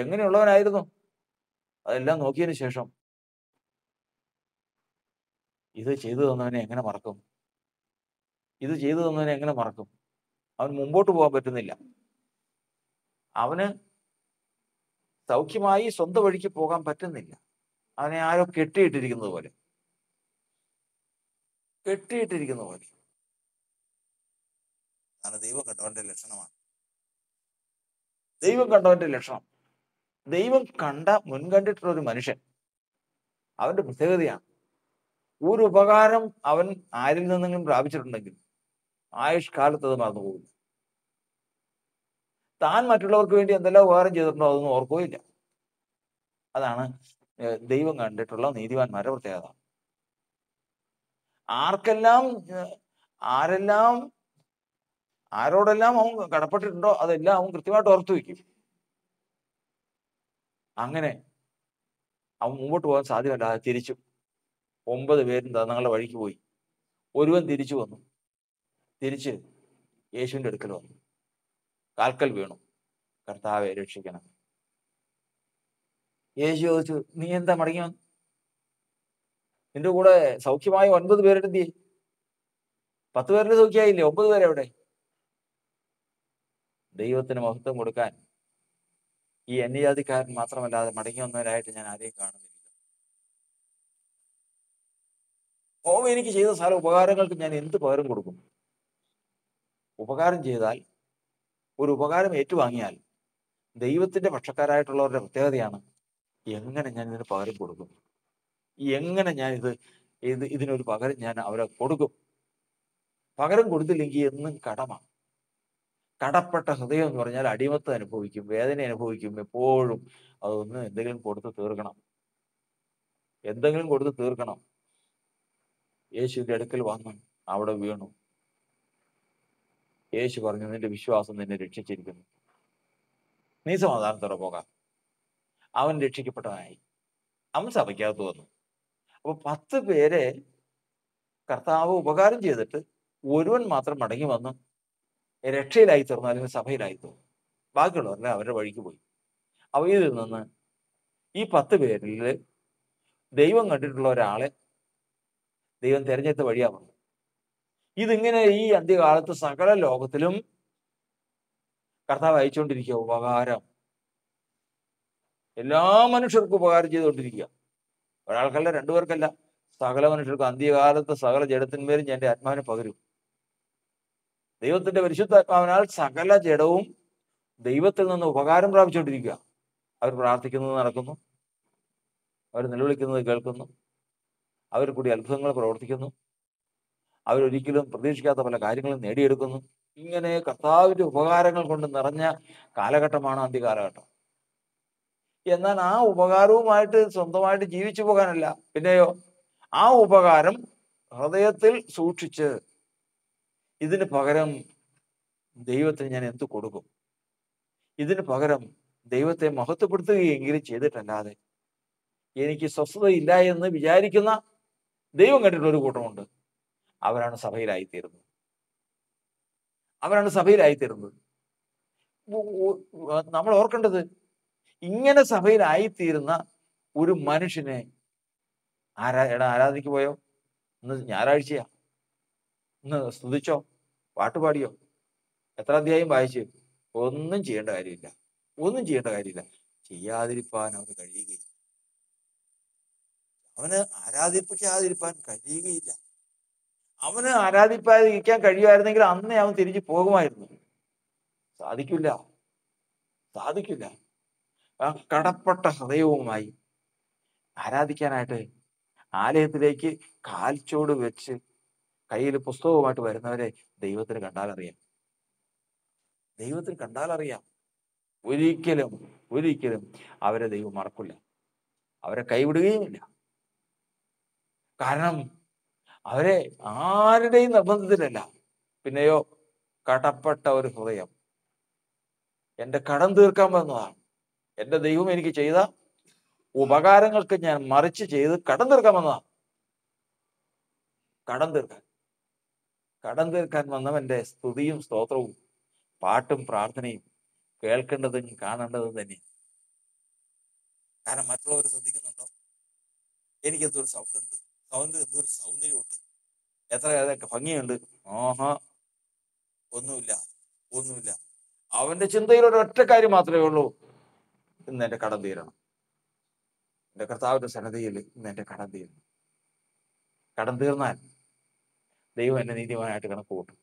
എങ്ങനെയുള്ളവനായിരുന്നു അതെല്ലാം നോക്കിയതിന് ശേഷം ഇത് ചെയ്തു തന്നവനെ എങ്ങനെ മറക്കും ഇത് ചെയ്തു തന്നവനെ എങ്ങനെ മറക്കും അവൻ മുമ്പോട്ട് പോകാൻ പറ്റുന്നില്ല അവന് സൗഖ്യമായി സ്വന്തം വഴിക്ക് പോകാൻ പറ്റുന്നില്ല അവനെ ആരോ കെട്ടിയിട്ടിരിക്കുന്നത് പോലെ കെട്ടിയിട്ടിരിക്കുന്ന പോലെ അതാണ് ദൈവം കണ്ടവന്റെ ലക്ഷണമാണ് ദൈവം കണ്ടവന്റെ ലക്ഷണം ദൈവം കണ്ട മുൻകണ്ടിട്ടുള്ള ഒരു മനുഷ്യൻ അവന്റെ പ്രത്യേകതയാണ് ഒരു ഉപകാരം അവൻ ആരിൽ നിന്നെങ്കിലും പ്രാപിച്ചിട്ടുണ്ടെങ്കിൽ ആയുഷ്കാലത്ത് അത് മറന്നുപോകില്ല താൻ മറ്റുള്ളവർക്ക് വേണ്ടി എന്തെല്ലാം ഉപകാരം ചെയ്തിട്ടുണ്ടോ അതൊന്നും ഓർക്കുകയില്ല അതാണ് ഏഹ് ദൈവം കണ്ടിട്ടുള്ള നീതിവാന്മാരുടെ പ്രത്യേകത ആർക്കെല്ലാം ഏഹ് ആരെല്ലാം ആരോടെല്ലാം അവൻ കടപ്പെട്ടിട്ടുണ്ടോ അതെല്ലാം അവൻ കൃത്യമായിട്ട് ഓർത്തു വെക്കും അങ്ങനെ അവൻ മുമ്പോട്ട് പോകാൻ സാധ്യമല്ല അത് തിരിച്ചു ഒമ്പത് പേരും തങ്ങളുടെ വഴിക്ക് പോയി ഒരുവൻ തിരിച്ചു വന്നു തിരിച്ച് യേശുവിന്റെ അടുക്കൽ വന്നു കാൽക്കൽ വീണു കർത്താവെ രക്ഷിക്കണം യേശു ചോദിച്ചു നീ എന്താ മടങ്ങി വന്നു നിന്റെ കൂടെ സൗഖ്യമായ ഒൻപത് പേരുടെ എന്ത് ചെയ്യും പത്ത് പേരുടെ സൗഖ്യമായില്ലേ ഒമ്പത് പേരെ എവിടെ ദൈവത്തിന് മഹത്വം കൊടുക്കാൻ ഈ അന്യജാതിക്കാരൻ മാത്രമല്ലാതെ മടങ്ങി വന്നവരായിട്ട് ഞാൻ ആരെയും കാണുന്നില്ല ഓ എനിക്ക് ചെയ്ത സ്ഥല ഉപകാരങ്ങൾക്ക് ഞാൻ എന്ത് പകരം കൊടുക്കും ഉപകാരം ചെയ്താൽ ഒരു ഉപകാരം ഏറ്റുവാങ്ങിയാൽ ദൈവത്തിന്റെ പക്ഷക്കാരായിട്ടുള്ളവരുടെ പ്രത്യേകതയാണ് എങ്ങനെ ഞാൻ ഇതിന് പകരം കൊടുക്കും എങ്ങനെ ഞാൻ ഇത് ഇത് ഇതിനൊരു പകരം ഞാൻ അവരെ കൊടുക്കും പകരം കൊടുത്തില്ലെങ്കിൽ എന്നും കടമാണ് കടപ്പെട്ട ഹൃദയം എന്ന് പറഞ്ഞാൽ അടിമത്തം അനുഭവിക്കും വേദന അനുഭവിക്കും എപ്പോഴും അതൊന്ന് എന്തെങ്കിലും കൊടുത്ത് തീർക്കണം എന്തെങ്കിലും കൊടുത്ത് തീർക്കണം യേശുവിന്റെ അടുക്കൽ വന്ന് അവിടെ വീണു യേശു പറഞ്ഞു നിന്റെ വിശ്വാസം നിന്നെ രക്ഷിച്ചിരിക്കുന്നു നീ സമാധാനത്തോടെ പോകാം അവൻ രക്ഷിക്കപ്പെട്ടവനായി അവൻ സഭയ്ക്കകത്ത് വന്നു അപ്പൊ പത്ത് പേരെ കർത്താവ് ഉപകാരം ചെയ്തിട്ട് ഒരുവൻ മാത്രം മടങ്ങി വന്ന് രക്ഷയിലായി തീർന്നു അല്ലെങ്കിൽ സഭയിലായി തീർന്നു ബാക്കിയുള്ളവരെല്ലാം അവരുടെ വഴിക്ക് പോയി അപ്പൊ ഇതിൽ നിന്ന് ഈ പത്ത് പേരിൽ ദൈവം കണ്ടിട്ടുള്ള ഒരാളെ ദൈവം തെരഞ്ഞെടുത്ത വഴിയാ വന്നത് ഇതിങ്ങനെ ഈ അന്ത്യകാലത്ത് സകല ലോകത്തിലും കർത്താവ് അയച്ചുകൊണ്ടിരിക്കുക ഉപകാരം എല്ലാ മനുഷ്യർക്കും ഉപകാരം ചെയ്തുകൊണ്ടിരിക്കുക ഒരാൾക്കല്ല രണ്ടുപേർക്കല്ല സകല മനുഷ്യർക്കും അന്ത്യകാലത്ത് സകല ജഡത്തിന്മേലും ഞാൻ എൻ്റെ ആത്മാവിനെ പകരും ദൈവത്തിന്റെ പരിശുദ്ധാത്മാവിനാൽ സകല ജഡവും ദൈവത്തിൽ നിന്ന് ഉപകാരം പ്രാപിച്ചുകൊണ്ടിരിക്കുക അവർ പ്രാർത്ഥിക്കുന്നത് നടക്കുന്നു അവർ നിലവിളിക്കുന്നത് കേൾക്കുന്നു അവർ കൂടി അത്ഭുതങ്ങൾ പ്രവർത്തിക്കുന്നു അവരൊരിക്കലും പ്രതീക്ഷിക്കാത്ത പല കാര്യങ്ങളും നേടിയെടുക്കുന്നു ഇങ്ങനെ കർത്താവിന്റെ ഉപകാരങ്ങൾ കൊണ്ട് നിറഞ്ഞ കാലഘട്ടമാണ് അന്ത്യകാലഘട്ടം എന്നാൽ ആ ഉപകാരവുമായിട്ട് സ്വന്തമായിട്ട് ജീവിച്ചു പോകാനല്ല പിന്നെയോ ആ ഉപകാരം ഹൃദയത്തിൽ സൂക്ഷിച്ച് ഇതിന് പകരം ദൈവത്തിന് ഞാൻ എന്ത് കൊടുക്കും ഇതിന് പകരം ദൈവത്തെ മഹത്വപ്പെടുത്തുകയെങ്കിലും ചെയ്തിട്ടല്ലാതെ എനിക്ക് സ്വസ്ഥതയില്ല എന്ന് വിചാരിക്കുന്ന ദൈവം കണ്ടിട്ടുള്ള ഒരു കൂട്ടമുണ്ട് അവരാണ് സഭയിലായിത്തീരുന്നത് അവരാണ് സഭയിലായിത്തീരുന്നത് ഉ- ഉ- നമ്മൾ ഓർക്കേണ്ടത് ഇങ്ങനെ സഭയിലായിത്തീരുന്ന ഒരു മനുഷ്യനെ ആരാ എടാ ആരാധനയ്ക്ക് പോയോ ഇന്ന് ഞായറാഴ്ചയാ ഇന്ന് സ്തുതിച്ചോ പാട്ടുപാടിയോ എത്ര അധ്യായം വായിച്ചു ഒന്നും ചെയ്യേണ്ട കാര്യമില്ല ഒന്നും ചെയ്യേണ്ട കാര്യമില്ല ചെയ്യാതിരിപ്പാൻ അവന് കഴിയുകയില്ല അവന് ആരാധിപ്പിക്കാതിരിപ്പാൻ കഴിയുകയില്ല അവന് ആരാധിപ്പാതിരിക്കാൻ കഴിയുമായിരുന്നെങ്കിൽ അന്നേ അവൻ തിരിച്ചു പോകുമായിരുന്നു സാധിക്കില്ല സാധിക്കില്ല ആ കടപ്പെട്ട ഹൃദയവുമായി ആരാധിക്കാനായിട്ട് ആലയത്തിലേക്ക് കാൽച്ചോട് വെച്ച് കയ്യിൽ പുസ്തകവുമായിട്ട് വരുന്നവരെ ദൈവത്തിന് കണ്ടാലറിയാം ദൈവത്തിന് കണ്ടാലറിയാം ഒരിക്കലും ഒരിക്കലും അവരെ ദൈവം മറക്കില്ല അവരെ കൈവിടുകയുമില്ല കാരണം അവരെ ആരുടെയും നിർബന്ധത്തിലല്ല പിന്നെയോ കടപ്പെട്ട ഒരു ഹൃദയം എന്റെ കടം തീർക്കാൻ വന്നതാണ് എന്റെ ദൈവം എനിക്ക് ചെയ്ത ഉപകാരങ്ങൾക്ക് ഞാൻ മറിച്ച് ചെയ്ത് കടം തീർക്കാൻ വന്നതാണ് കടം തീർക്കാൻ കടം തീർക്കാൻ വന്നവന്റെ സ്തുതിയും സ്തോത്രവും പാട്ടും പ്രാർത്ഥനയും കേൾക്കേണ്ടതും കാണേണ്ടതും തന്നെ കാരണം മറ്റുള്ളവർ ശ്രദ്ധിക്കുന്നുണ്ടോ എനിക്കെന്തൊരു സൗണ്ട് ഉണ്ട് സൗന്ദര്യം എന്തൊരു സൗന്ദര്യമുണ്ട് എത്ര ഏതൊക്കെ ഭംഗിയുണ്ട് ആഹാ ഒന്നുമില്ല ഒന്നുമില്ല അവന്റെ ചിന്തയിൽ ഒരു ഒറ്റ കാര്യം മാത്രമേ ഉള്ളൂ ഇന്ന് എന്റെ കടം തീരണം എന്റെ കർത്താവിന്റെ സന്നദ്ധയിൽ ഇന്ന് എന്റെ കടം തീരണം കടം തീർന്നാൽ ദൈവം എന്നെ നീതിമാനായിട്ട് കണക്ക് കൂട്ടും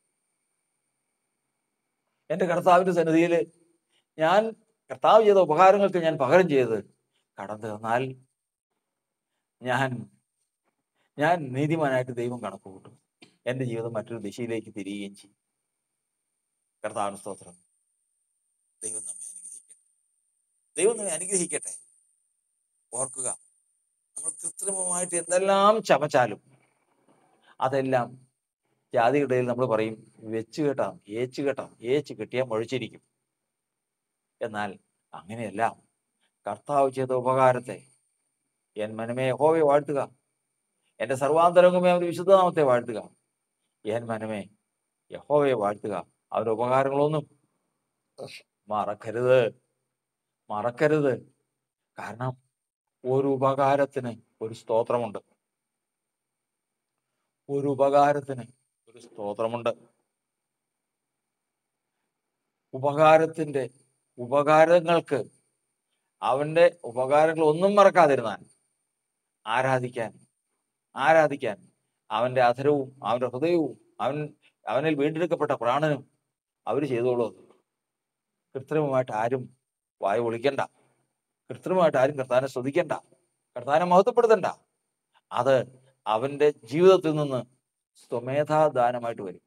എന്റെ കർത്താവിന്റെ സന്നിധിയിൽ ഞാൻ കർത്താവ് ചെയ്ത ഉപകാരങ്ങൾക്ക് ഞാൻ പകരം ചെയ്ത് കടം തീർന്നാൽ ഞാൻ ഞാൻ നീതിമാനായിട്ട് ദൈവം കണക്ക് കൂട്ടും എന്റെ ജീവിതം മറ്റൊരു ദിശയിലേക്ക് തിരികുകയും ചെയ്യും കർത്താവിന് സ്തോത്രം ദൈവം നമ്മെ അനുഗ്രഹിക്കട്ടെ ദൈവം നമ്മെ അനുഗ്രഹിക്കട്ടെ ഓർക്കുക നമ്മൾ കൃത്രിമമായിട്ട് എന്തെല്ലാം ചമച്ചാലും അതെല്ലാം ജാതിയുടെ ഇടയിൽ നമ്മൾ പറയും വെച്ച് കേട്ടാം ഏച്ച് കേട്ടാം ഏച്ച് കിട്ടിയാൽ മുഴച്ചിരിക്കും എന്നാൽ അങ്ങനെയല്ല കർത്താവ് ചെയ്ത ഉപകാരത്തെ എൻ മനമേ യഹോവയെ വാഴ്ത്തുക എന്റെ സർവാന്തരംഗമേ അവന്റെ വിശുദ്ധനാമത്തെ വാഴ്ത്തുക എൻ മനമേ യഹോവയെ വാഴ്ത്തുക അവരുടെ ഉപകാരങ്ങളൊന്നും മറക്കരുത് മറക്കരുത് കാരണം ഒരു ഉപകാരത്തിന് ഒരു സ്തോത്രമുണ്ട് ഒരു ഉപകാരത്തിന് ഒരു സ്തോത്രമുണ്ട് ഉപകാരത്തിന്റെ ഉപകാരങ്ങൾക്ക് അവന്റെ ഉപകാരങ്ങൾ ഒന്നും മറക്കാതിരുന്നാൽ ആരാധിക്കാൻ ആരാധിക്കാൻ അവന്റെ അധരവും അവന്റെ ഹൃദയവും അവൻ അവനിൽ വീണ്ടെടുക്കപ്പെട്ട പ്രാണനും അവർ ചെയ്തോളൂ അത്. കൃത്രിമമായിട്ട് ആരും വായ ഒളിക്കണ്ട കൃത്രിമമായിട്ട് ആരും കർത്താനെ സ്തുതിക്കണ്ട കർത്താനെ മഹത്വപ്പെടുത്തണ്ട അത് അവന്റെ ജീവിതത്തിൽ നിന്ന് സ്വമേധാ ദാനമായിട്ട് വരും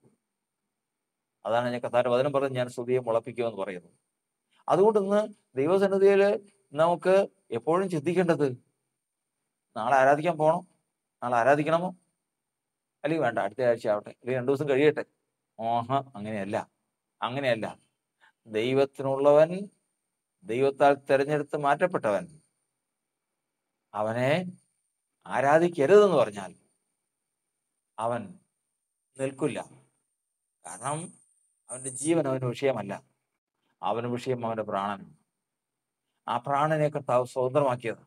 അതാണ് ഞാൻ കർത്താന്റെ വചനം പറഞ്ഞ് ഞാൻ സ്തുതിയെ മുളപ്പിക്കുമെന്ന് പറയുന്നത് അതുകൊണ്ട് ഇന്ന് ദൈവസന്നിധിയിൽ നമുക്ക് എപ്പോഴും ചിന്തിക്കേണ്ടത് നാളെ ആരാധിക്കാൻ പോകണം നാളെ ആരാധിക്കണമോ അല്ലെങ്കിൽ വേണ്ട അടുത്ത ആഴ്ച ആവട്ടെ അല്ലെങ്കിൽ രണ്ടു ദിവസം കഴിയട്ടെ ഓഹ അങ്ങനെയല്ല അങ്ങനെയല്ല ദൈവത്തിനുള്ളവൻ ദൈവത്താൽ തെരഞ്ഞെടുത്ത് മാറ്റപ്പെട്ടവൻ അവനെ ആരാധിക്കരുതെന്ന് പറഞ്ഞാൽ അവൻ നിൽക്കില്ല കാരണം അവന്റെ ജീവൻ അവന് വിഷയമല്ല അവന് വിഷയം അവന്റെ പ്രാണനാണ് ആ പ്രാണനെ കർത്താവ് സ്വതന്ത്രമാക്കിയത്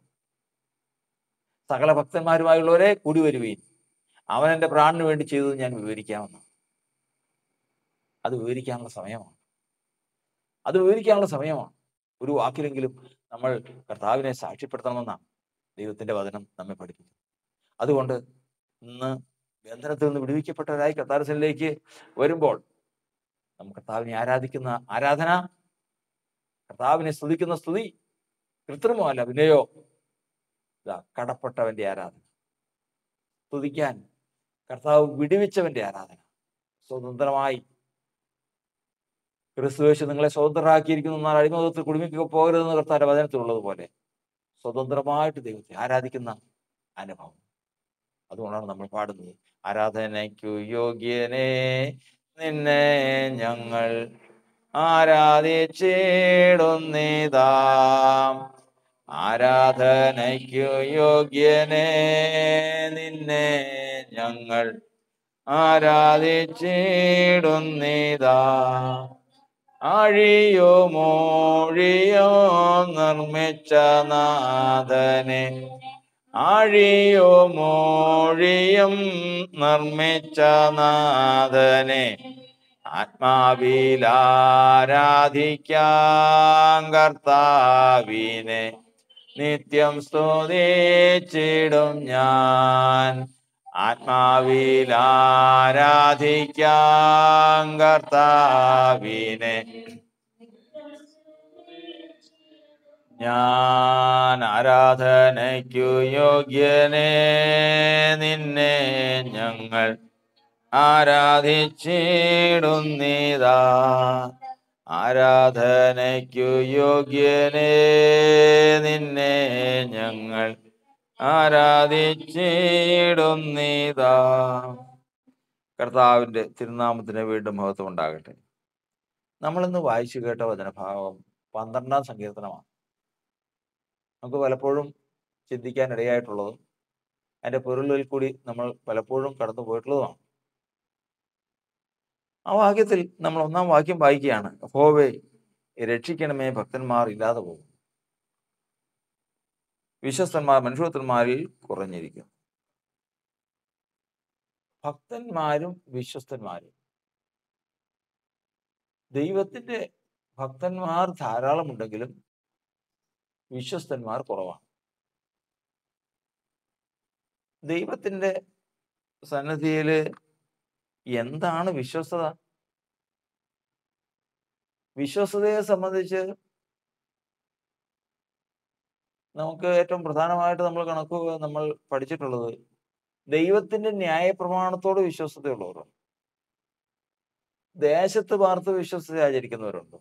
സകല ഭക്തന്മാരുമായുള്ളവരെ കൂടി വരുവീൻ അവൻ എൻ്റെ പ്രാണന് വേണ്ടി ചെയ്തത് ഞാൻ വിവരിക്കാമെന്ന് അത് വിവരിക്കാനുള്ള സമയമാണ് അത് വിവരിക്കാനുള്ള സമയമാണ് ഒരു വാക്കിലെങ്കിലും നമ്മൾ കർത്താവിനെ സാക്ഷ്യപ്പെടുത്തണമെന്നാണ് ദൈവത്തിന്റെ വചനം നമ്മെ പഠിപ്പിക്കുന്നത് അതുകൊണ്ട് ഇന്ന് ബന്ധനത്തിൽ നിന്ന് വിടുവിക്കപ്പെട്ടവരായി കർത്താരസനിലേക്ക് വരുമ്പോൾ നമുക്ക് കർത്താവിനെ ആരാധിക്കുന്ന ആരാധന കർത്താവിനെ സ്തുതിക്കുന്ന സ്തുതി കൃത്രിമമല്ല പിന്നെയോ ഇതാ കടപ്പെട്ടവന്റെ ആരാധന സ്തുതിക്കാൻ കർത്താവ് വിടുവിച്ചവന്റെ ആരാധന സ്വതന്ത്രമായി ക്രിസ്തുവേശ് നിങ്ങളെ സ്വതന്ത്രരാക്കിയിരിക്കുന്നു എന്നാൽ അടിമതത്തിൽ കുടുമിക്കുക പോകരുതെന്ന് കർത്താവിന്റെ വചനത്തിലുള്ളത് പോലെ സ്വതന്ത്രമായിട്ട് ദൈവത്തെ ആരാധിക്കുന്ന അനുഭവം അതുകൊണ്ടാണ് നമ്മൾ പാടുന്നത് ആരാധനയ്ക്കു യോഗ്യനെ നിന്നെ ഞങ്ങൾ ആരാധിച്ചിടുന്നിതാ ആരാധനയ്ക്കു യോഗ്യനെ നിന്നെ ഞങ്ങൾ ആരാധിച്ചിടുന്നിതാ ആഴിയോ മോഴിയോ നിർമ്മിച്ച നാഥനെ ആഴിയോ മോഴിയും നിർമ്മിച്ച നാഥനെ ആത്മാവിലാരാധിക്കാം കർത്താവിനെ നിത്യം സ്തുതിച്ചിടും ഞാൻ ആത്മാവിലാരാധിക്കാം കർത്താവിനെ ഞാൻ ആരാധനയ്ക്കു യോഗ്യനെ നിന്നെ ഞങ്ങൾ ആരാധിച്ചിടുന്നിതാ ആരാധനയ്ക്കു യോഗ്യനെ നിന്നെ ഞങ്ങൾ ആരാധിച്ചിടുന്നിതാ കർത്താവിന്റെ തിരുനാമത്തിന് വീണ്ടും മഹത്വം ഉണ്ടാകട്ടെ നമ്മളിന്ന് വായിച്ചു കേട്ട വചനഭാഗം പന്ത്രണ്ടാം സങ്കീർത്തനമാണ് നമുക്ക് പലപ്പോഴും ചിന്തിക്കാൻ ഇടയായിട്ടുള്ളതും അതിന്റെ പൊരുളിൽ കൂടി നമ്മൾ പലപ്പോഴും കടന്നു പോയിട്ടുള്ളതുമാണ് ആ വാക്യത്തിൽ നമ്മൾ ഒന്നാം വാക്യം വായിക്കുകയാണ് ഹോവേ രക്ഷിക്കണമേ ഭക്തന്മാർ ഇല്ലാതെ പോകും വിശ്വസ്തന്മാർ മനുഷ്യത്വന്മാരിൽ കുറഞ്ഞിരിക്കും ഭക്തന്മാരും വിശ്വസ്തന്മാരും ദൈവത്തിന്റെ ഭക്തന്മാർ ധാരാളമുണ്ടെങ്കിലും വിശ്വസ്തന്മാർ കുറവാണ് ദൈവത്തിന്റെ സന്നദ്ധിയിൽ എന്താണ് വിശ്വസ്തത വിശ്വസ്തതയെ സംബന്ധിച്ച് നമുക്ക് ഏറ്റവും പ്രധാനമായിട്ട് നമ്മൾ കണക്ക് നമ്മൾ പഠിച്ചിട്ടുള്ളത് ദൈവത്തിന്റെ ന്യായപ്രമാണത്തോട് വിശ്വസ്തതയുള്ളവരുണ്ട് ദേശത്ത് പാർത്ത് വിശ്വസ്തത ആചരിക്കുന്നവരുണ്ട്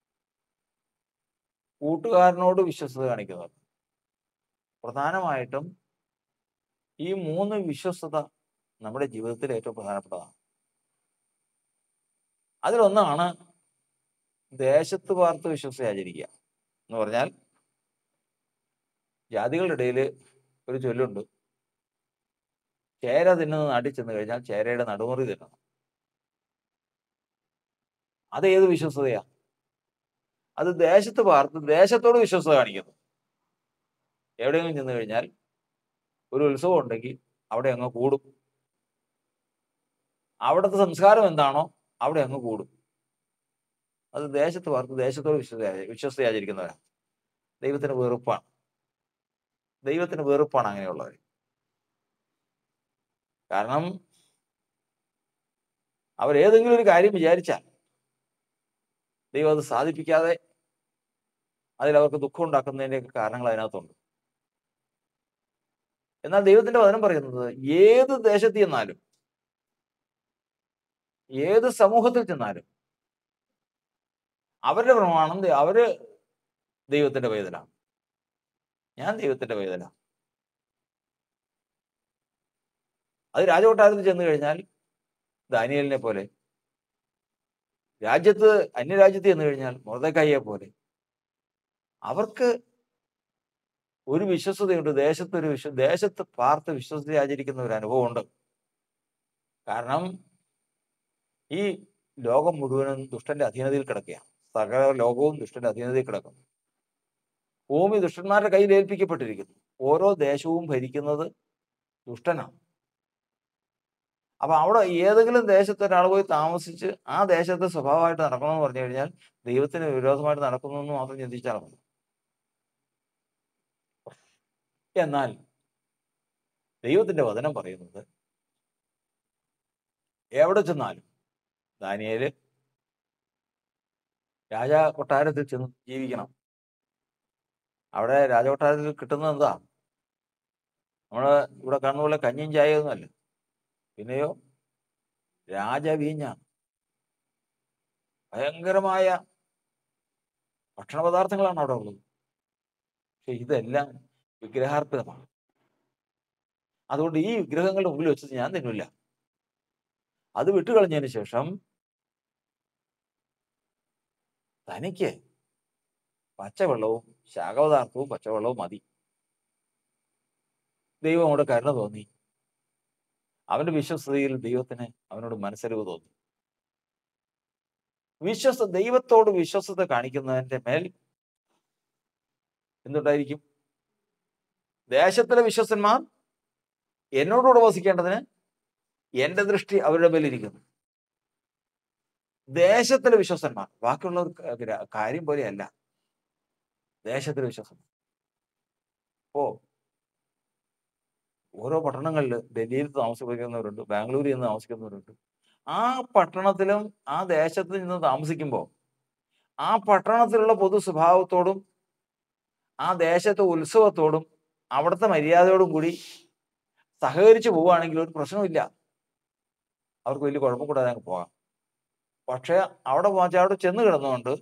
കൂട്ടുകാരനോട് വിശ്വസ്തത കാണിക്കുന്നവർ പ്രധാനമായിട്ടും ഈ മൂന്ന് വിശ്വസ്തത നമ്മുടെ ജീവിതത്തിൽ ഏറ്റവും പ്രധാനപ്പെട്ടതാണ് അതിലൊന്നാണ് ദേശത്ത് പാർത്ത് വിശ്വസ്ത ആചരിക്കുക എന്ന് പറഞ്ഞാൽ ജാതികളുടെ ഇടയിൽ ഒരു ചൊല്ലുണ്ട് ചേര തിന്നുന്ന നാട്ടിൽ ചെന്ന് കഴിഞ്ഞാൽ ചേരയുടെ നടുമുറി തിന്നണം അത് ഏത് വിശ്വസ്തതയാ അത് ദേശത്ത് പാർത്ത് ദേശത്തോട് വിശ്വസ്ത കാണിക്കുന്നു എവിടെയെങ്കിലും ചെന്ന് കഴിഞ്ഞാൽ ഒരു ഉത്സവം ഉണ്ടെങ്കിൽ അവിടെ അങ്ങ് കൂടും അവിടുത്തെ സംസ്കാരം എന്താണോ അവിടെ അങ്ങ് കൂടും അത് ദേശത്ത് പാർത്ത് ദേശത്തോട് വിശ്വസ്ത വിശ്വസ്ത ആചരിക്കുന്നവരാണ് ദൈവത്തിന് വെറുപ്പാണ് ദൈവത്തിന് വെറുപ്പാണ് അങ്ങനെയുള്ളവർ കാരണം അവർ ഏതെങ്കിലും ഒരു കാര്യം വിചാരിച്ചാൽ ദൈവം അത് സാധിപ്പിക്കാതെ അതിൽ അവർക്ക് ദുഃഖം ഉണ്ടാക്കുന്നതിൻ്റെയൊക്കെ കാരണങ്ങൾ അതിനകത്തുണ്ട് എന്നാൽ ദൈവത്തിന്റെ വചനം പറയുന്നത് ഏത് ദേശത്ത് ചെന്നാലും ഏത് സമൂഹത്തിൽ ചെന്നാലും അവരുടെ പ്രമാണം ദൈ- അവര് ദൈവത്തിന്റെ വേദന ഞാൻ ദൈവത്തിന്റെ വേദന അത് രാജകൊട്ടാരത്തിൽ ചെന്ന് കഴിഞ്ഞാൽ ദാനിയലിനെ പോലെ രാജ്യത്ത് അന്യരാജ്യത്ത് ചെന്ന് കഴിഞ്ഞാൽ മൊർദക്കായിയെ പോലെ അവർക്ക് ഒരു വിശ്വസ്തതയുണ്ട് ദേശത്ത് ഒരു വിശ്വ ദേശത്ത് പാർത്ത് വിശ്വസ്ത ആചരിക്കുന്ന ഒരു അനുഭവമുണ്ട് കാരണം ഈ ലോകം മുഴുവനും ദുഷ്ടന്റെ അധീനതയിൽ കിടക്കുകയാണ് സകല ലോകവും ദുഷ്ടന്റെ അധീനതയിൽ കിടക്കുന്നു ഭൂമി ദുഷ്ടന്മാരുടെ കയ്യിൽ ഏൽപ്പിക്കപ്പെട്ടിരിക്കുന്നു ഓരോ ദേശവും ഭരിക്കുന്നത് ദുഷ്ടനാണ് അപ്പൊ അവിടെ ഏതെങ്കിലും ദേശത്ത് ഒരാൾ പോയി താമസിച്ച് ആ ദേശത്തെ സ്വഭാവമായിട്ട് നടക്കണമെന്ന് പറഞ്ഞു കഴിഞ്ഞാൽ ദൈവത്തിന് വിരോധമായിട്ട് നടക്കുന്നു എന്ന് മാത്രം ചിന്തിച്ചാൽ മതി എന്നാൽ ദൈവത്തിന്റെ വചനം പറയുന്നത് എവിടെ ചെന്നാലും ദാനിയേല് രാജ കൊട്ടാരത്തിൽ ചെന്ന് ജീവിക്കണം അവിടെ രാജകൊട്ടാരത്തിൽ കിട്ടുന്നത് എന്താ നമ്മള് ഇവിടെ കാണുന്ന പോലെ കഞ്ഞിയും ചായയൊന്നുമല്ല പിന്നെയോ രാജവീഞ്ഞാണ് ഭയങ്കരമായ ഭക്ഷണ പദാർത്ഥങ്ങളാണ് അവിടെ ഉള്ളത് പക്ഷെ ഇതെല്ലാം വിഗ്രഹാർപ്പിതമാണ് അതുകൊണ്ട് ഈ വിഗ്രഹങ്ങളുടെ മുമ്പിൽ വെച്ചിട്ട് ഞാൻ തിന്നില്ല അത് വിട്ടുകളഞ്ഞതിന് ശേഷം തനിക്ക് പച്ചവെള്ളവും ശാഖപദാർത്ഥവും പച്ചവെള്ളവും മതി ദൈവം അവിടെ കരുണ തോന്നി അവന്റെ വിശ്വസ്തയിൽ ദൈവത്തിന് അവനോട് മനസ്സരിവ് തോന്നി വിശ്വസ്ത ദൈവത്തോട് വിശ്വസ്തത കാണിക്കുന്നതിന്റെ മേൽ എന്തുണ്ടായിരിക്കും ദേശത്തിലെ വിശ്വസന്മാർ എന്നോടുകൂടെ വസിക്കേണ്ടതിന് എന്റെ ദൃഷ്ടി അവരുടെ മേലിരിക്കുന്നു ദേശത്തിലെ വിശ്വസന്മാർ ബാക്കിയുള്ളവർ ക- ഗ്ര- കാര്യം പോലെയല്ല ദേശത്തിലെ വിശ്വസന്മാർ ഓ ഓരോ പട്ടണങ്ങളിൽ ഡൽഹിയിൽ താമസിക്കുന്നവരുണ്ട് ബാംഗ്ലൂരിൽ നിന്ന് താമസിക്കുന്നവരുണ്ട് ആ പട്ടണത്തിലും ആ ദേശത്ത് നിന്ന് താമസിക്കുമ്പോൾ ആ പട്ടണത്തിലുള്ള പൊതു സ്വഭാവത്തോടും ആ ദേശത്തെ ഉത്സവത്തോടും അവിടുത്തെ മര്യാദയോടും കൂടി സഹകരിച്ച് പോവുകയാണെങ്കിൽ ഒരു പ്രശ്നമില്ല അവർക്ക് വലിയ കുഴപ്പം കൂടാതെ അങ്ങ് പോകാം പക്ഷെ അവിടെ പോകാൻ അവിടെ ചെന്ന് കിടന്നുകൊണ്ട്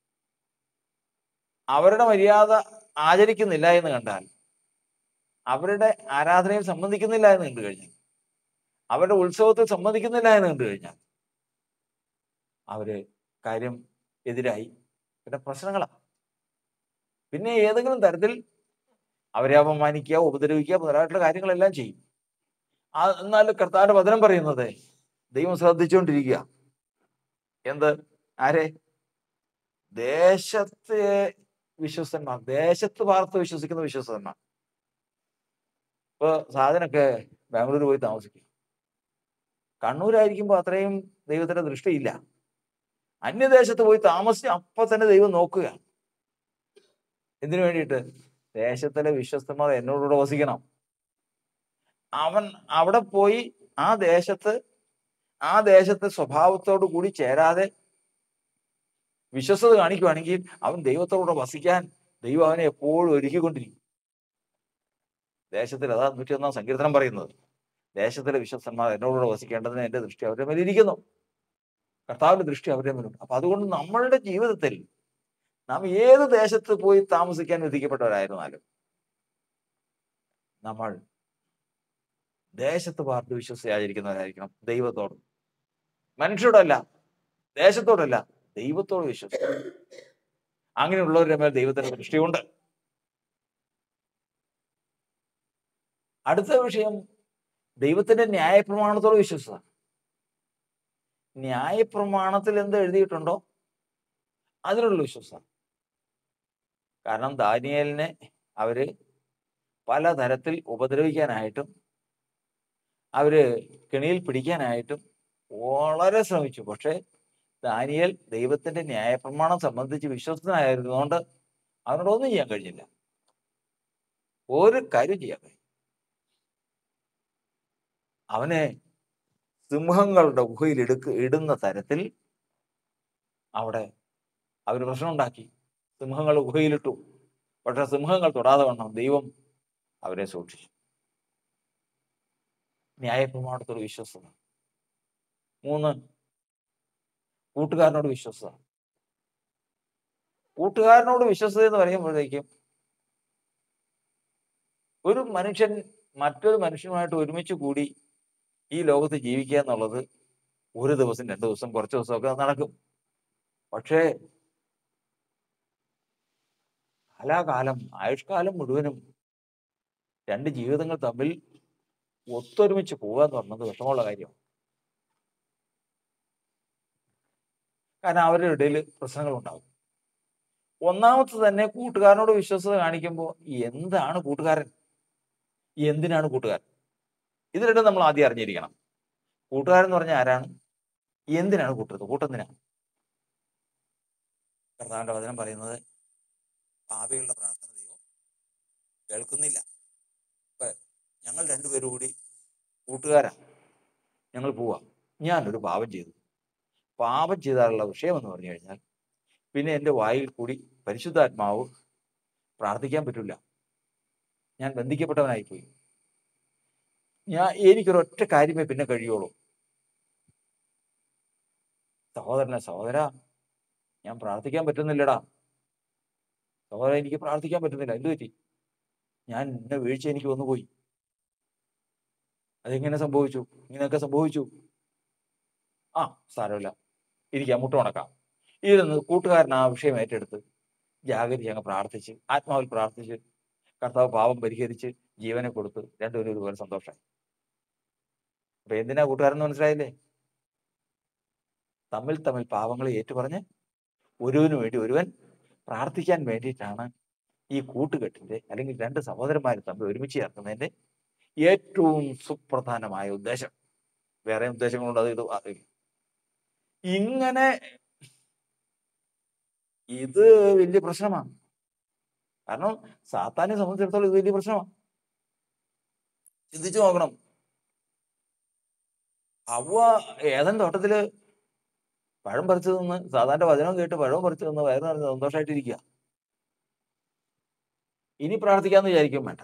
അവരുടെ മര്യാദ ആചരിക്കുന്നില്ല എന്ന് കണ്ടാൽ അവരുടെ ആരാധനയിൽ സംബന്ധിക്കുന്നില്ല എന്ന് കണ്ടു കഴിഞ്ഞാൽ അവരുടെ ഉത്സവത്തിൽ സംബന്ധിക്കുന്നില്ല എന്ന് കണ്ടു കഴിഞ്ഞാൽ അവര് കാര്യം എതിരായി പിന്നെ പ്രശ്നങ്ങളാണ് പിന്നെ ഏതെങ്കിലും തരത്തിൽ അവരെ അപമാനിക്കുക ഉപദ്രവിക്കുക മുതലായിട്ടുള്ള കാര്യങ്ങളെല്ലാം ചെയ്യും ആ എന്നാൽ കർത്താവിന്റെ വചനം പറയുന്നത് ദൈവം ശ്രദ്ധിച്ചുകൊണ്ടിരിക്കുക എന്ത് ആരെ ദേശത്തെ വിശ്വസന്മാർ ദേശത്ത് പാർത്ത് വിശ്വസിക്കുന്ന വിശ്വസന്മാർ ഇപ്പൊ സാധനൊക്കെ ബാംഗ്ലൂർ പോയി താമസിക്കും കണ്ണൂരായിരിക്കുമ്പോൾ അത്രയും ദൈവത്തിന്റെ ദൃഷ്ടിയില്ല അന്യദേശത്ത് പോയി താമസിച്ച് അപ്പൊ തന്നെ ദൈവം നോക്കുക എന്തിനു വേണ്ടിയിട്ട് ദേശത്തിലെ വിശ്വസ്തന്മാർ എന്നോടുകൂടെ വസിക്കണം അവൻ അവിടെ പോയി ആ ദേശത്ത് ആ ദേശത്തെ സ്വഭാവത്തോടു കൂടി ചേരാതെ വിശ്വസ്തത കാണിക്കുവാണെങ്കിൽ അവൻ ദൈവത്തോടെ വസിക്കാൻ ദൈവം അവനെ എപ്പോഴും ഒരുക്കിക്കൊണ്ടിരിക്കും ദേശത്തിൽ അതാ നൂറ്റി ഒന്നാം സങ്കീർത്തനം പറയുന്നത് ദേശത്തിലെ വിശ്വസ്തന്മാർ എന്നോടുകൂടെ വസിക്കേണ്ടതിന് എന്റെ ദൃഷ്ടി അവരുടെ മേൽ ഇരിക്കുന്നു കർത്താവിന്റെ ദൃഷ്ടി അവരുടെ മേലുണ്ട് അപ്പൊ അതുകൊണ്ട് നമ്മളുടെ ജീവിതത്തിൽ നാം ഏത് ദേശത്ത് പോയി താമസിക്കാൻ വിധിക്കപ്പെട്ടവരായിരുന്നാലും നമ്മൾ ദേശത്ത് പാർട്ടി വിശ്വസിയാചരിക്കുന്നവരായിരിക്കണം ദൈവത്തോട് മനുഷ്യരോടല്ല ദേശത്തോടല്ല ദൈവത്തോട് വിശ്വസിക്കും അങ്ങനെയുള്ളവരുടെ മേൽ ദൈവത്തിന്റെ ദൃഷ്ടിയുണ്ട് അടുത്ത വിഷയം ദൈവത്തിന്റെ ന്യായപ്രമാണത്തോട് വിശ്വസത ന്യായപ്രമാണത്തിൽ എന്ത് എഴുതിയിട്ടുണ്ടോ അതിനുള്ള വിശ്വസത കാരണം ദാനിയേലിനെ അവര് പലതരത്തിൽ ഉപദ്രവിക്കാനായിട്ടും അവര് കെണിയിൽ പിടിക്കാനായിട്ടും വളരെ ശ്രമിച്ചു പക്ഷെ ദാനിയേൽ ദൈവത്തിന്റെ ന്യായപ്രമാണം സംബന്ധിച്ച് വിശ്വസ്തനായിരുന്നതുകൊണ്ട് അവനോടൊന്നും ചെയ്യാൻ കഴിഞ്ഞില്ല ഒരു കാര്യം ചെയ്യാൻ കഴിഞ്ഞു അവനെ സിംഹങ്ങളുടെ ഗുഹയിൽ എടുക്ക ഇടുന്ന തരത്തിൽ അവിടെ അവർ പ്രശ്നമുണ്ടാക്കി സിംഹങ്ങൾ ഗുഹയിലിട്ടു പക്ഷെ സിംഹങ്ങൾ തൊടാതെ വണ്ണം ദൈവം അവരെ സൂക്ഷിച്ചു ന്യായപ്രമാണത്തോട് വിശ്വസത മൂന്ന് കൂട്ടുകാരനോട് വിശ്വസത കൂട്ടുകാരനോട് വിശ്വസത എന്ന് പറയുമ്പോഴേക്കും ഒരു മനുഷ്യൻ മറ്റൊരു മനുഷ്യനുമായിട്ട് ഒരുമിച്ച് കൂടി ഈ ലോകത്ത് ജീവിക്കുക എന്നുള്ളത് ഒരു ദിവസം രണ്ടു ദിവസം കുറച്ച് ദിവസമൊക്കെ നടക്കും പക്ഷേ കാലാകാലം ആയുഷ്കാലം മുഴുവനും രണ്ട് ജീവിതങ്ങൾ തമ്മിൽ ഒത്തൊരുമിച്ച് പോവുക എന്ന് പറഞ്ഞത് വിഷമമുള്ള കാര്യമാണ് കാരണം അവരുടെ ഇടയിൽ പ്രശ്നങ്ങൾ ഉണ്ടാകും ഒന്നാമത്തെ തന്നെ കൂട്ടുകാരനോട് വിശ്വസത കാണിക്കുമ്പോൾ എന്താണ് കൂട്ടുകാരൻ എന്തിനാണ് കൂട്ടുകാരൻ ഇത് രണ്ടും നമ്മൾ ആദ്യം അറിഞ്ഞിരിക്കണം കൂട്ടുകാരൻ എന്ന് പറഞ്ഞാൽ ആരാണ് എന്തിനാണ് കൂട്ടുന്നത് കൂട്ടെന്തിനാണ് കർത്താവിന്റെ വചനം പറയുന്നത് പാപികളുടെ പ്രാർത്ഥന ദൈവം കേൾക്കുന്നില്ല ഇപ്പൊ ഞങ്ങൾ രണ്ടുപേരും കൂടി കൂട്ടുകാരാ ഞങ്ങൾ പോവാ ഞാനൊരു പാപം ചെയ്തു പാപം ചെയ്താലുള്ള വിഷയം എന്ന് പറഞ്ഞു കഴിഞ്ഞാൽ പിന്നെ എൻ്റെ വായിൽ കൂടി പരിശുദ്ധാത്മാവ് പ്രാർത്ഥിക്കാൻ പറ്റില്ല ഞാൻ ബന്ധിക്കപ്പെട്ടവനായി പോയി ഞാൻ എനിക്കൊരൊറ്റ കാര്യമേ പിന്നെ കഴിയുള്ളൂ സഹോദരനെ സഹോദര ഞാൻ പ്രാർത്ഥിക്കാൻ പറ്റുന്നില്ലടാ സഹോദരൻ എനിക്ക് പ്രാർത്ഥിക്കാൻ പറ്റുന്നില്ല എന്ത് പറ്റി ഞാൻ ഇന്ന വീഴ്ച എനിക്ക് വന്നുപോയി അതെങ്ങനെ സംഭവിച്ചു ഇങ്ങനെയൊക്കെ സംഭവിച്ചു ആ സാരമില്ല ഇരിക്കാം മുട്ട ഉണക്കാം ഇരുന്ന് കൂട്ടുകാരൻ ആ വിഷയം ഏറ്റെടുത്ത് ജാഗരിച്ച് അങ്ങ് പ്രാർത്ഥിച്ച് ആത്മാവിൽ പ്രാർത്ഥിച്ച് കർത്താവ് പാപം പരിഹരിച്ച് ജീവനെ കൊടുത്ത് രണ്ടുപേരും ഒരുപോലെ സന്തോഷമായി അപ്പൊ എന്തിനാ കൂട്ടുകാരെന്ന് മനസ്സിലായില്ലേ തമ്മിൽ തമ്മിൽ പാവങ്ങളെ ഏറ്റുപറഞ്ഞ് ഒരുവന് വേണ്ടി ഒരുവൻ പ്രാർത്ഥിക്കാൻ വേണ്ടിയിട്ടാണ് ഈ കൂട്ടുകെട്ടിന്റെ അല്ലെങ്കിൽ രണ്ട് സഹോദരന്മാർ തമ്മിൽ ഒരുമിച്ച് ചേർക്കുന്നതിന്റെ ഏറ്റവും സുപ്രധാനമായ ഉദ്ദേശം വേറെ ഉദ്ദേശങ്ങളുണ്ട് അത് ഇത് അറിയില്ല ഇങ്ങനെ ഇത് വലിയ പ്രശ്നമാണ് കാരണം സാത്താനെ സംബന്ധിച്ചിടത്തോളം ഇത് വലിയ പ്രശ്നമാണ് ചിന്തിച്ചു നോക്കണം അവ ഏതൻ തോട്ടത്തില് പഴം പറിച്ചു നിന്ന് സാധാരണ വചനം കേട്ട് പഴം പറിച്ചു നിന്ന് വയറ് നിറഞ്ഞ് സന്തോഷമായിട്ടിരിക്കുക ഇനി പ്രാർത്ഥിക്കാന്ന് വിചാരിക്കും വേണ്ട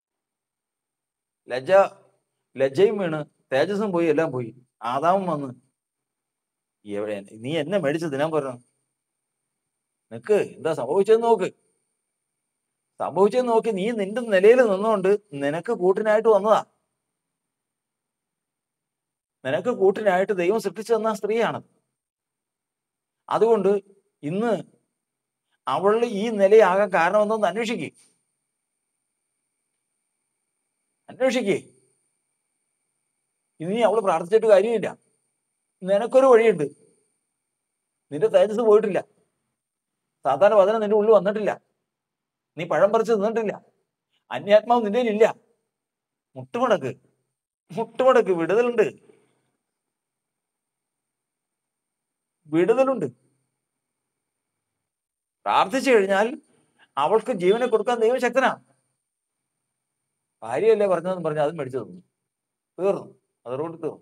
ലജ്ജ ലജ്ജയും വീണ് തേജസ്സും പോയി എല്ലാം പോയി ആദാമും വന്ന് എവിടെ നീ എന്നെ മേടിച്ച് തിന്നാൻ പറഞ്ഞു നിക്ക് എന്താ സംഭവിച്ചതെന്ന് നോക്ക് സംഭവിച്ചതെന്ന് നോക്കി നീ നിന്റെ നിലയിൽ നിന്നുകൊണ്ട് നിനക്ക് കൂട്ടിനായിട്ട് വന്നതാ നിനക്ക് കൂട്ടിനായിട്ട് ദൈവം സൃഷ്ടിച്ചു തന്ന സ്ത്രീയാണ് അതുകൊണ്ട് ഇന്ന് അവളുടെ ഈ നിലയാകാൻ കാരണം എന്തെന്ന് അന്വേഷിക്കേ അന്വേഷിക്കേ ഇനി അവള് പ്രാർത്ഥിച്ചിട്ട് കാര്യമില്ല നിനക്കൊരു വഴിയുണ്ട് നിന്റെ തേജസ് പോയിട്ടില്ല സാധാരണ വചനം നിന്റെ ഉള്ളിൽ വന്നിട്ടില്ല നീ പഴം പറിച്ച് നിന്നിട്ടില്ല അന്യാത്മാവ് നിന്റെ ഇല്ല മുട്ടുമടക്ക് മുട്ടുമടക്ക് വിടുതലുണ്ട് വിടുതലുണ്ട് പ്രാർത്ഥിച്ചു കഴിഞ്ഞാൽ അവൾക്ക് ജീവനെ കൊടുക്കാൻ ദൈവം ശക്തനാ ഭാര്യയല്ലേ പറഞ്ഞതെന്ന് പറഞ്ഞ് അതും മേടിച്ചു തന്നു തീർന്നു അതോടുകൂടി തീർന്നു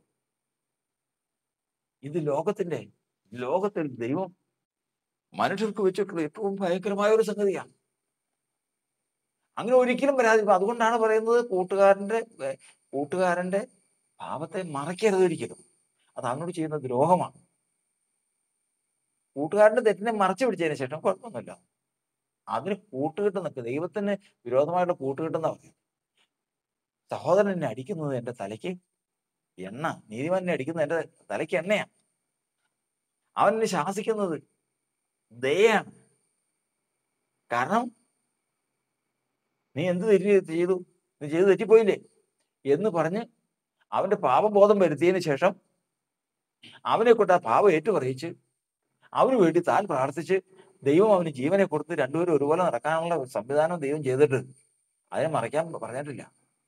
ഇത് ലോകത്തിന്റെ ലോകത്തിൽ ദൈവം മനുഷ്യർക്ക് വെച്ചിട്ടുള്ള ഏറ്റവും ഭയങ്കരമായ ഒരു സംഗതിയാണ് അങ്ങനെ ഒരിക്കലും വരാതിരിക്കും അതുകൊണ്ടാണ് പറയുന്നത് കൂട്ടുകാരന്റെ ഏർ കൂട്ടുകാരന്റെ പാപത്തെ മറയ്ക്കരുത് ഒരിക്കലും അത് അവനോട് ചെയ്യുന്ന ദ്രോഹമാണ് കൂട്ടുകാരന്റെ തെറ്റിനെ മറച്ചു പിടിച്ചതിന് ശേഷം കുഴപ്പമൊന്നുമില്ല അതിന് കൂട്ടുകെട്ട് നിൽക്കുക ദൈവത്തിന് വിരോധമായിട്ട് കൂട്ടുകെട്ടെന്നാ പറയും സഹോദരൻ എന്നെ അടിക്കുന്നത് എന്റെ തലയ്ക്ക് എണ്ണ നീതിമാൻ എന്നെ അടിക്കുന്നത് എന്റെ തലയ്ക്ക് എണ്ണയാ അവൻ എന്നെ ശാസിക്കുന്നത് ദയാണ് കാരണം നീ എന്ത് തെറ്റി ചെയ്തു നീ ചെയ്ത് തെറ്റിപ്പോയില്ലേ എന്ന് പറഞ്ഞ് അവന്റെ പാപബോധം വരുത്തിയതിന് ശേഷം അവനെ കൊണ്ട് ആ പാപം ഏറ്റുപറയിച്ച് അവന് വേണ്ടി താൻ പ്രാർത്ഥിച്ച് ദൈവം അവന് ജീവനെ കൊടുത്ത് രണ്ടുപേരും ഒരുപോലെ നടക്കാനുള്ള ഒരു സംവിധാനം ദൈവം ചെയ്തിട്ട് അതിനെ മറയ്ക്കാൻ പറഞ്ഞിട്ടില്ല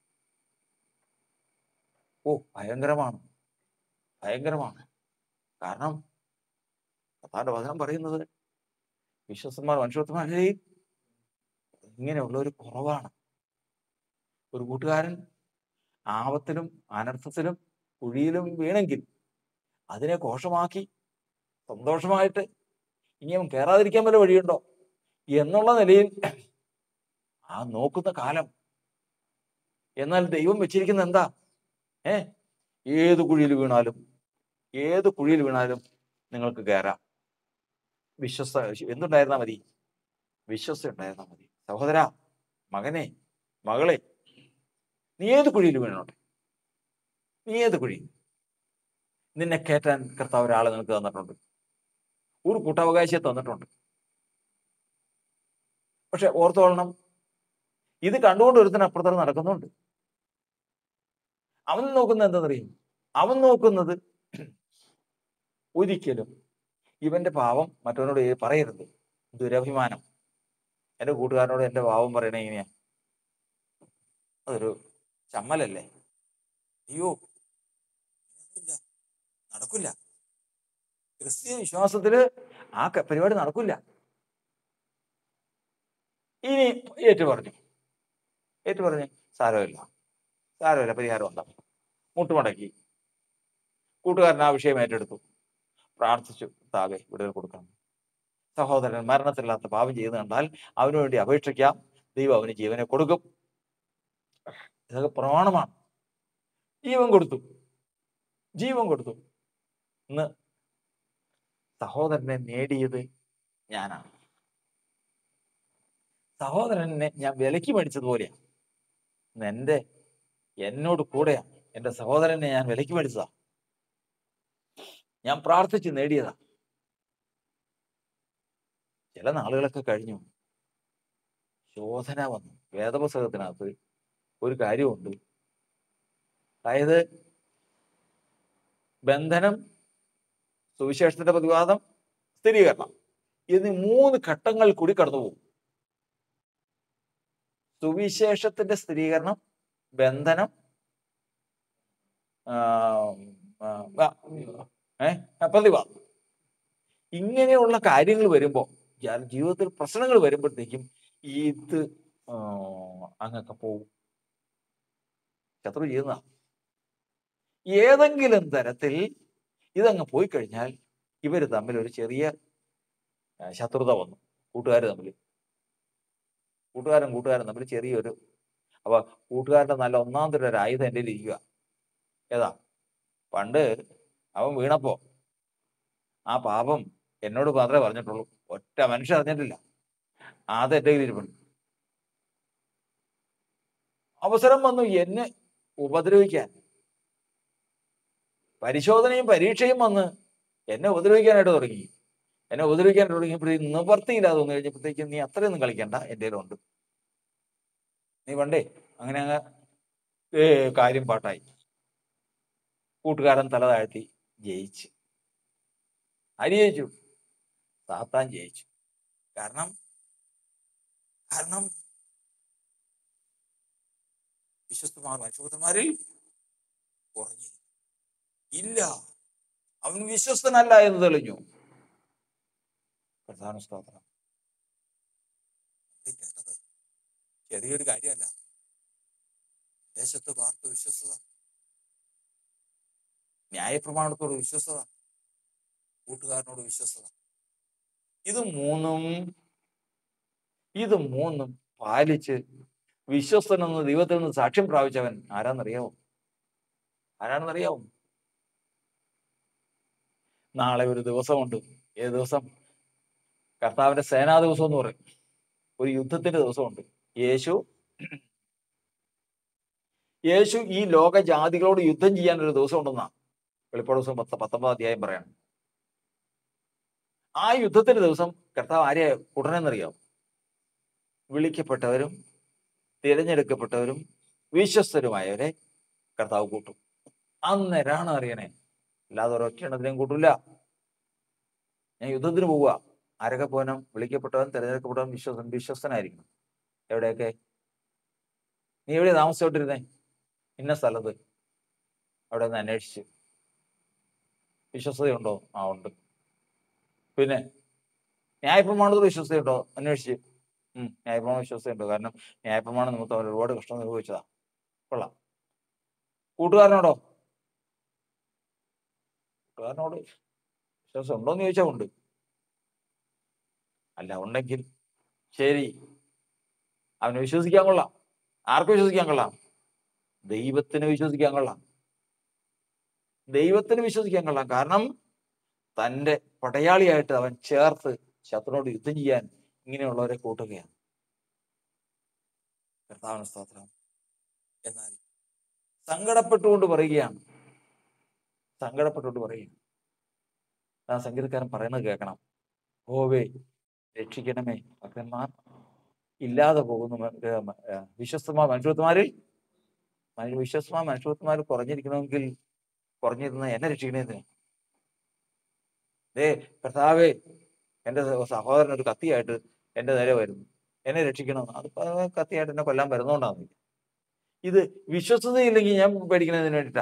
ഓ ഭയങ്കരമാണ് ഭയങ്കരമാണ് കാരണം കർത്താവിന്റെ വചനം പറയുന്നത് വിശ്വസന്മാർ മനുഷ്യത്വമാരെയും ഇങ്ങനെയുള്ള ഒരു കുറവാണ് ഒരു കൂട്ടുകാരൻ ആപത്തിലും അനർത്ഥത്തിലും കുഴിയിലും വീണെങ്കിൽ അതിനെ കോശമാക്കി സന്തോഷമായിട്ട് ഇനി അവൻ കയറാതിരിക്കാൻ വല്ല വഴിയുണ്ടോ എന്നുള്ള നിലയിൽ ആ നോക്കുന്ന കാലം എന്നാൽ ദൈവം വെച്ചിരിക്കുന്ന എന്താ ഏ ഏത് കുഴിയിൽ വീണാലും ഏത് കുഴിയിൽ വീണാലും നിങ്ങൾക്ക് കയറാം വിശ്വസ്ത എന്തുണ്ടായിരുന്നാ മതി വിശ്വസ്ത ഉണ്ടായിരുന്നാ മതി സഹോദര മകനെ മകളെ നീ ഏത് കുഴിയിൽ വീണോട്ടെ നീ ഏത് കുഴി നിന്നെ കയറ്റാൻ കർത്താവ് ഒരാളെ നിനക്ക് തന്നിട്ടുണ്ട് ഒരു കൂട്ടാവകാശിയെ തന്നിട്ടുണ്ട് പക്ഷെ ഓർത്തോളണം ഇത് കണ്ടുകൊണ്ട് ഒരുത്തിന് അപ്പുറത്തോട്ട് നടക്കുന്നുണ്ട് അവൻ നോക്കുന്നത് എന്താണെന്നറിയും അവൻ നോക്കുന്നത് ഒരിക്കലും ഇവന്റെ പാവം മറ്റവനോട് പറയരുത് ദുരഭിമാനം എൻ്റെ കൂട്ടുകാരനോട് എൻ്റെ പാവം പറയണേ ഇങ്ങനെയാ അതൊരു ചമ്മലല്ലേ അയ്യോ ഇല്ല നടക്കില്ല ക്രിസ്തീയ വിശ്വാസത്തില് ആ ക- പരിപാടി നടക്കില്ല ഇനി ഏറ്റു പറഞ്ഞു ഏറ്റു പറഞ്ഞു സാരമില്ല സാരമില്ല പരിഹാരം ഉണ്ടാവും മുട്ടുമടക്കി കൂട്ടുകാരൻ ആ വിഷയം ഏറ്റെടുത്തു പ്രാർത്ഥിച്ചു താവെ വിടുതൽ കൊടുക്കണം സഹോദരൻ മരണത്തില്ലാത്ത പാപം ചെയ്യുന്നത് കണ്ടാൽ അവന് വേണ്ടി അപേക്ഷിക്കാം ദൈവം അവന് ജീവനെ കൊടുക്കും ഇതൊക്കെ പ്രമാണമാണ് ജീവൻ കൊടുത്തു ജീവൻ കൊടുത്തു ഇന്ന് സഹോദരനെ നേടിയത് ഞാനാണ് സഹോദരനെ ഞാൻ വിലക്ക് മേടിച്ചതുപോലെയാണ് ഇന്ന് എൻ്റെ എന്നോട് കൂടെയാണ് എൻ്റെ സഹോദരനെ ഞാൻ വിലക്ക് മേടിച്ചതാ ഞാൻ പ്രാർത്ഥിച്ച് നേടിയതാ ചില നാളുകളൊക്കെ കഴിഞ്ഞു ശോധന വന്നു വേദപുസ്തകത്തിനകത്ത് ഒരു കാര്യമുണ്ട് അതായത് ബന്ധനം സുവിശേഷത്തിന്റെ പ്രതിവാദം സ്ഥിരീകരണം എന്നീ മൂന്ന് ഘട്ടങ്ങൾ കൂടി കടന്നു പോകും സുവിശേഷത്തിന്റെ സ്ഥിരീകരണം ബന്ധനം ആ, ആ, ആ, ഏ ആ, പ്രതിവാദം ഇങ്ങനെയുള്ള കാര്യങ്ങൾ വരുമ്പോ ഞാൻ ജീവിതത്തിൽ പ്രശ്നങ്ങൾ വരുമ്പോഴത്തേക്കും ഇത് ആ, അങ്ങൊക്കെ പോകും ശത്രു ചെയ്യുന്നതാ ഏതെങ്കിലും തരത്തിൽ ഇതങ്ങ് പോയി കഴിഞ്ഞാൽ ഇവർ തമ്മിൽ ഒരു ചെറിയ ആ, ശത്രുത വന്നു കൂട്ടുകാർ തമ്മിൽ കൂട്ടുകാരൻ കൂട്ടുകാരൻ തമ്മിൽ ചെറിയൊരു അപ്പൊ കൂട്ടുകാരന്റെ നല്ല ഒന്നാം തരം ഒരു ആയുധം എൻ്റെ ഇരിക്കുക ഏതാ പണ്ട് അവൻ വീണപ്പോ ആ പാപം എന്നോട് മാത്രമേ പറഞ്ഞിട്ടുള്ളൂ ഒറ്റ മനുഷ്യൻ അറിഞ്ഞിട്ടില്ല അത് എൻ്റെ കയ്യിലിരിപ്പുണ്ട് അവസരം വന്നു എന്നെ ഉപദ്രവിക്കാൻ പരിശോധനയും പരീക്ഷയും വന്ന് എന്നെ ഉപദ്രവിക്കാനായിട്ട് തുടങ്ങി എന്നെ ഉപദ്രവിക്കാൻ തുടങ്ങിയപ്പോഴേ നിവർത്തിയില്ലാതെ വന്നു കഴിഞ്ഞപ്പോഴത്തേക്കും നീ അത്രയൊന്നും കളിക്കണ്ട എൻ്റെ ഉണ്ട് നീ പണ്ടേ അങ്ങനെ അങ്ങ് ഏ കാര്യം പാട്ടായി കൂട്ടുകാരൻ തല താഴ്ത്തി ജയിച്ചു ആര് ജയിച്ചു സാത്താൻ ജയിച്ചു കാരണം കാരണം വിശ്വസ്തമാർ മനുഷ്യപുത്രന്മാരിൽ കുറഞ്ഞു ഇല്ല അവൻ വിശ്വസ്തനല്ല എന്ന് തെളിഞ്ഞു പ്രധാന സ്തോത്രം ഇത് കേട്ടത് ചെറിയൊരു കാര്യമല്ല ദേശത്ത് പാർത്ത് വിശ്വസ്തത ന്യായപ്രമാണത്തോട് വിശ്വസ്തത കൂട്ടുകാരനോട് വിശ്വസ്തത ഇത് മൂന്നും ഇത് മൂന്നും പാലിച്ച് വിശ്വസ്തനെന്ന് ദൈവത്തിൽ നിന്ന് സാക്ഷ്യം പ്രാപിച്ചവൻ ആരാന്നറിയാവോ ആരാണെന്നറിയാവോ നാളെ ഒരു ദിവസമുണ്ട് ഏത് ദിവസം കർത്താവിന്റെ സേനാ ദിവസം എന്ന് പറയും ഒരു യുദ്ധത്തിന്റെ ദിവസമുണ്ട് യേശു യേശു ഈ ലോക ജാതികളോട് യുദ്ധം ചെയ്യാൻ ഒരു ദിവസം ഉണ്ടെന്നാ വെളിപ്പാട് ദിവസം പത്ത് പത്തൊമ്പതാം അധ്യായം പറയണം ആ യുദ്ധത്തിന്റെ ദിവസം കർത്താവ് ആരെയാ ഉടനെന്നറിയാം വിളിക്കപ്പെട്ടവരും തിരഞ്ഞെടുക്കപ്പെട്ടവരും വിശ്വസ്തരുമായവരെ കർത്താവ് കൂട്ടും അന്നേരാണ് അറിയണേ അല്ലാതെ ഒരൊറ്റ എണ്ണത്തിനെയും കൂട്ടില്ല ഞാൻ യുദ്ധത്തിന് പോവുക ആരൊക്കെ പോകാനും വിളിക്കപ്പെട്ടവൻ തിരഞ്ഞെടുക്കപ്പെട്ടവൻ വിശ്വസൻ വിശ്വസ്തനായിരിക്കണം എവിടെയൊക്കെ നീ എവിടെ താമസിച്ചോണ്ടിരുന്നേ ഇന്ന സ്ഥലത്ത് അവിടെ ഒന്ന് അന്വേഷിച്ച് വിശ്വസ്തയുണ്ടോ ആ ഉണ്ട് പിന്നെ ന്യായപ്രമാണത്തിൽ വിശ്വസ്തയുണ്ടോ അന്വേഷിച്ച് ഉം ന്യായപ്രമാണം വിശ്വസ്തയുണ്ടോ കാരണം ന്യായപ്രമാണം നിമിത്തം അവർ ഒരുപാട് കഷ്ടം അനുഭവിച്ചതാ കൊള്ളാം കൂട്ടുകാരനോടോ കൂട്ടുകാരനോട് വിശ്വാസം ഉണ്ടോന്ന് ചോദിച്ചാൽ ഉണ്ട് അല്ല ഉണ്ടെങ്കിൽ ശരി അവനെ വിശ്വസിക്കാൻ കൊള്ളാം ആർക്ക് വിശ്വസിക്കാൻ കൊള്ളാം ദൈവത്തിന് വിശ്വസിക്കാൻ കൊള്ളാം ദൈവത്തിന് വിശ്വസിക്കാൻ കൊള്ളാം കാരണം തന്റെ പടയാളിയായിട്ട് അവൻ ചേർത്ത് ശത്രുവിനോട് യുദ്ധം ചെയ്യാൻ ഇങ്ങനെയുള്ളവരെ കൂട്ടുകയാണ് കർത്താവിന് സ്തോത്രം എന്നാൽ സങ്കടപ്പെട്ടുകൊണ്ട് പറയുകയാണ് സങ്കടപ്പെട്ടുകൊണ്ട് പറയുകയാണ് ആ സംഗീതക്കാരൻ പറയുന്നത് കേൾക്കണം ഓവേ രക്ഷിക്കണമേ ഭക്തന്മാർ ഇല്ലാതെ പോകുന്നു മ- ഏ, മ- ഏ, വിശ്വസ്തമാ മനുഷ്യത്വമാരിൽ മനുഷ്യ വിശ്വസ്തമാ മനുഷ്യത്വമാർ കുറഞ്ഞിരിക്കണമെങ്കിൽ കുറഞ്ഞിരുന്ന എന്നെ രക്ഷിക്കണേന്ന് ഏ കർത്താവേ എന്റെ സ- സഹോദരൻ ഒരു കത്തിയായിട്ട് എന്റെ നേരെ വരുന്നു എന്നെ രക്ഷിക്കണം അത് പ- കത്തിയായിട്ട് എന്നെ കൊല്ലാൻ വരുന്നോണ്ടാണ് ഇത് വിശ്വസ്തതയില്ലെങ്കിൽ ഞാൻ പേടിക്കുന്നതിന് വേണ്ടിട്ടാ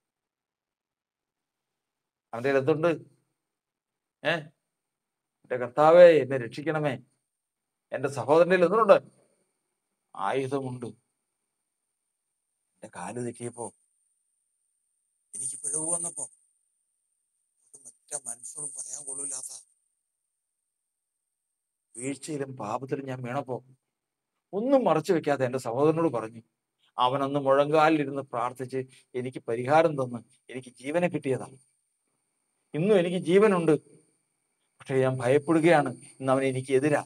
അവന്റെ കയ്യിൽ എന്തുണ്ട് ഏ എന്റെ കർത്താവേ എന്നെ രക്ഷിക്കണമേ എന്റെ സഹോദരനിൽ എന്തുണ്ട് ആയുധമുണ്ട് എന്റെ കാല് തെറ്റിയപ്പോ എനിക്ക് പിഴവ് വന്നപ്പോ അത് മറ്റേ മനുഷ്യരോടും പറയാൻ കൊള്ളൂലാത്ത വീഴ്ചയിലും പാപത്തിലും ഞാൻ വീണപ്പോ ഒന്നും മറച്ചു വെക്കാതെ എന്റെ സഹോദരനോട് പറഞ്ഞു അവനന്ന് മുഴങ്കാലിലിരുന്ന് പ്രാർത്ഥിച്ച് എനിക്ക് പരിഹാരം തന്ന് എനിക്ക് ജീവനെ കിട്ടിയതാണ് ഇന്നും എനിക്ക് ജീവനുണ്ട് പക്ഷെ ഞാൻ ഭയപ്പെടുകയാണ് ഇന്ന് അവൻ എനിക്ക് എതിരാ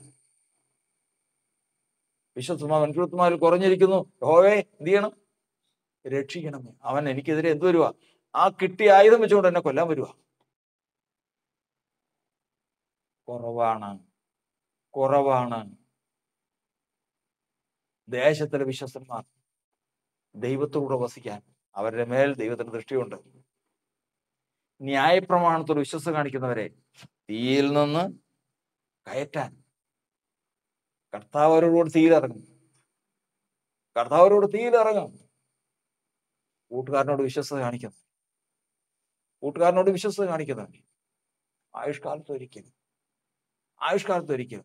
വിശ്വസ്തമാ മനുഷ്യത്വമാരിൽ കുറഞ്ഞിരിക്കുന്നു ഹോവേ എന്ത് ചെയ്യണം രക്ഷിക്കണമേ അവൻ എനിക്കെതിരെ എന്ത് വരുവാ ആ കിട്ടിയ ആയുധം വെച്ചുകൊണ്ട് എന്നെ കൊല്ലാൻ വരുവാ കുറവാണ് കുറവാണ് ദേശത്തിലെ വിശ്വസ്തന്മാർ ദൈവത്തോടെ വസിക്കാൻ അവരുടെ മേൽ ദൈവത്തിന്റെ ദൃഷ്ടിയുണ്ട് ന്യായപ്രമാണത്തോട് വിശ്വസം കാണിക്കുന്നവരെ തീയിൽ നിന്ന് കയറ്റാൻ കർത്താവ് അവരോട് തീയിലിറങ്ങും കർത്താവ് അവരോട് തീയിലിറങ്ങും കൂട്ടുകാരനോട് വിശ്വസത കാണിക്കുന്നു കൂട്ടുകാരനോട് വിശ്വസത കാണിക്കുന്നവൻ ആയുഷ്കാലത്ത് ഒരിക്കലും ആയുഷ്കാലത്ത് ഒരിക്കലും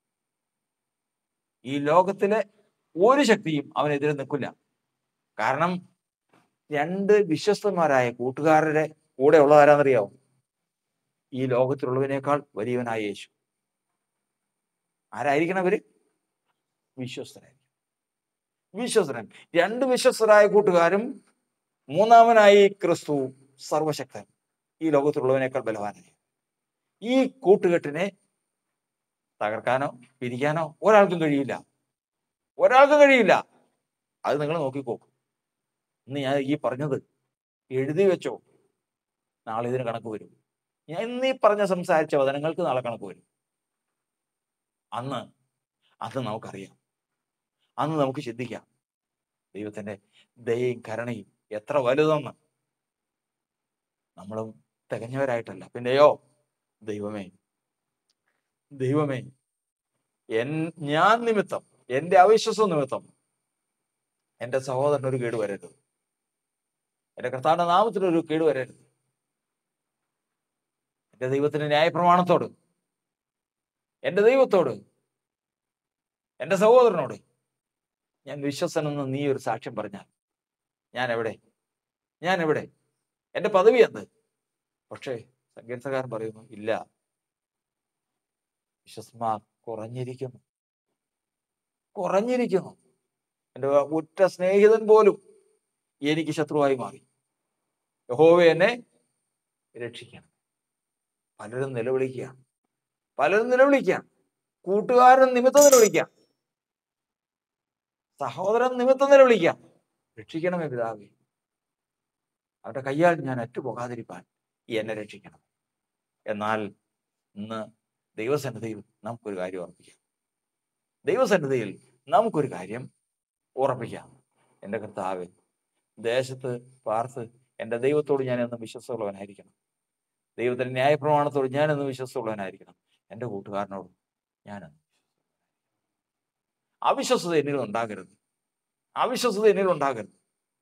ഈ ലോകത്തിലെ ഒരു ശക്തിയും അവനെതിരെ നിൽക്കില്ല കാരണം രണ്ട് വിശ്വസ്തന്മാരായ കൂട്ടുകാരുടെ കൂടെ ഉള്ളതാരാന്നറിയാവും ഈ ലോകത്തിലുള്ളവനേക്കാൾ വലിയവനായ യേശു ആരായിരിക്കണം അവര് വിശ്വസ്തരായിരിക്കും വിശ്വസ്തരൻ രണ്ട് വിശ്വസ്തരായ കൂട്ടുകാരും മൂന്നാമനായി ക്രിസ്തു സർവശക്തൻ ഈ ലോകത്തിലുള്ളവനേക്കാൾ ബലവാനായി ഈ കൂട്ടുകെട്ടിനെ തകർക്കാനോ പിരിക്കാനോ ഒരാൾക്കും കഴിയില്ല ഒരാൾക്കും കഴിയില്ല അത് നിങ്ങൾ നോക്കിക്കോ ഇന്ന് ഞാൻ ഈ പറഞ്ഞത് എഴുതി വെച്ചോ നാളെ ഇതിന് കണക്ക് വരും ഞാൻ ഇന്ന് ഈ പറഞ്ഞ സംസാരിച്ച വചനങ്ങൾക്ക് നാളെ കണക്ക് വരും അന്ന് അത് നമുക്കറിയാം അന്ന് നമുക്ക് ചിന്തിക്കാം ദൈവത്തിന്റെ ദയയും കരുണയും എത്ര വലുതെന്ന് നമ്മളും തികഞ്ഞവരായിട്ടല്ല പിന്നെയോ ദൈവമേ ദൈവമേ എൻ ഞാൻ നിമിത്തം എന്റെ അവിശ്വാസം നിമിത്തം എന്റെ സഹോദരൻ ഒരു കേട് വരരുത് എന്റെ കർത്താവിന്റെ നാമത്തിന് ഒരു കേട് വരരുത് എന്റെ ദൈവത്തിന്റെ ന്യായപ്രമാണത്തോട് എൻ്റെ ദൈവത്തോട് എൻ്റെ സഹോദരനോട് ഞാൻ വിശ്വസനെന്ന് നീ ഒരു സാക്ഷ്യം പറഞ്ഞാൽ ഞാൻ എവിടെ ഞാൻ എവിടെ എൻ്റെ പദവി എന്ത് പക്ഷേ സങ്കീർത്തകാരൻ പറയുന്നു ഇല്ല വിശ്വസ്മാർ കുറഞ്ഞിരിക്കുന്നു കുറഞ്ഞിരിക്കുന്നു എൻ്റെ ഉറ്റ സ്നേഹിതൻ പോലും എനിക്ക് ശത്രുവായി മാറി യഹോവ എന്നെ രക്ഷിക്കണം പലരും നിലവിളിക്കുകയാണ് പലരും നിലവിളിക്കുകയാണ് കൂട്ടുകാരൻ നിമിത്തം നിലവിളിക്കാം സഹോദരൻ നിമിത്തം നിലവിളിക്കാം രക്ഷിക്കണമേ പിതാവേ അവരുടെ കയ്യാൽ ഞാൻ അറ്റുപോകാതിരിപ്പാൻ ഈ എന്നെ രക്ഷിക്കണം എന്നാൽ ഇന്ന് ദൈവസന്നിധിയിൽ നമുക്കൊരു കാര്യം ഉറപ്പിക്കാം ദൈവസന്നിധിയിൽ നമുക്കൊരു കാര്യം ഉറപ്പിക്കാം എൻ്റെ കർത്താവ് ദേശത്ത് പാർത്ത് എൻ്റെ ദൈവത്തോട് ഞാൻ എന്നും വിശ്വസമുള്ളവനായിരിക്കണം ദൈവത്തിന്റെ ന്യായപ്രമാണത്തോട് ഞാൻ എന്നും വിശ്വസമുള്ളവനായിരിക്കണം എൻ്റെ കൂട്ടുകാരനോട് ഞാൻ അവിശ്വസത എന്നിൽ ഉണ്ടാകരുത് അവിശ്വസത എന്നിൽ ഉണ്ടാകരുത്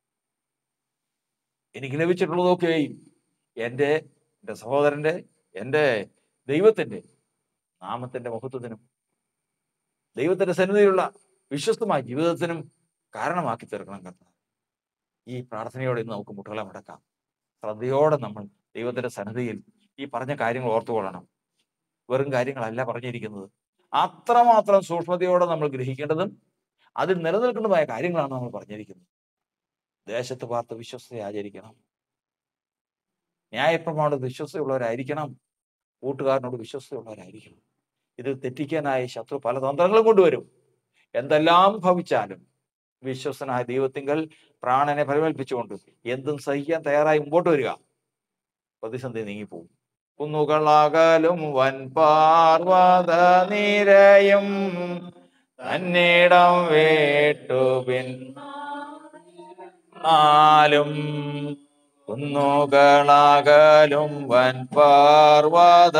എനിക്ക് ലഭിച്ചിട്ടുള്ളതൊക്കെയും എൻ്റെ എൻ്റെ സഹോദരൻ്റെ എൻ്റെ ദൈവത്തിൻ്റെ നാമത്തിൻ്റെ മഹത്വത്തിനും ദൈവത്തിന്റെ സന്നിധിയിലുള്ള വിശ്വസ്തമായ ജീവിതത്തിനും കാരണമാക്കി തീർക്കണം കർത്താവ് ഈ പ്രാർത്ഥനയോടെ ഇന്ന് നമുക്ക് മുട്ടുകളെ മടക്കാം ശ്രദ്ധയോടെ നമ്മൾ ദൈവത്തിന്റെ സന്നിധിയിൽ ഈ പറഞ്ഞ കാര്യങ്ങൾ ഓർത്തുകൊള്ളണം വെറും കാര്യങ്ങളല്ല പറഞ്ഞിരിക്കുന്നത് അത്രമാത്രം സൂക്ഷ്മതയോടെ നമ്മൾ ഗ്രഹിക്കേണ്ടതും അതിൽ നിലനിൽക്കേണ്ടതുമായ കാര്യങ്ങളാണ് നമ്മൾ പറഞ്ഞിരിക്കുന്നത് ദേശത്ത് പാർത്ത് വിശ്വസ്ത ആചരിക്കണം ന്യായപ്രമാണത്തിൽ വിശ്വസ്തയുള്ളവരായിരിക്കണം കൂട്ടുകാരനോട് വിശ്വസ്തയുള്ളവരായിരിക്കണം ഇത് തെറ്റിക്കാനായി ശത്രു പല തന്ത്രങ്ങളും കൊണ്ടുവരും എന്തെല്ലാം ഭവിച്ചാലും വിശ്വസനായ ദൈവത്തിങ്കൽ പ്രാണനെ പരിമേൽപ്പിച്ചുകൊണ്ട് എന്തും സഹിക്കാൻ തയ്യാറായി മുമ്പോട്ട് വരിക പ്രതിസന്ധി നീങ്ങിപ്പോവും കുന്നുകളകലും വൻ പാർവത നിരയും തന്നിടം വേട്ടു പിന്നാലും കുന്നുകളകലും വൻ പാർവത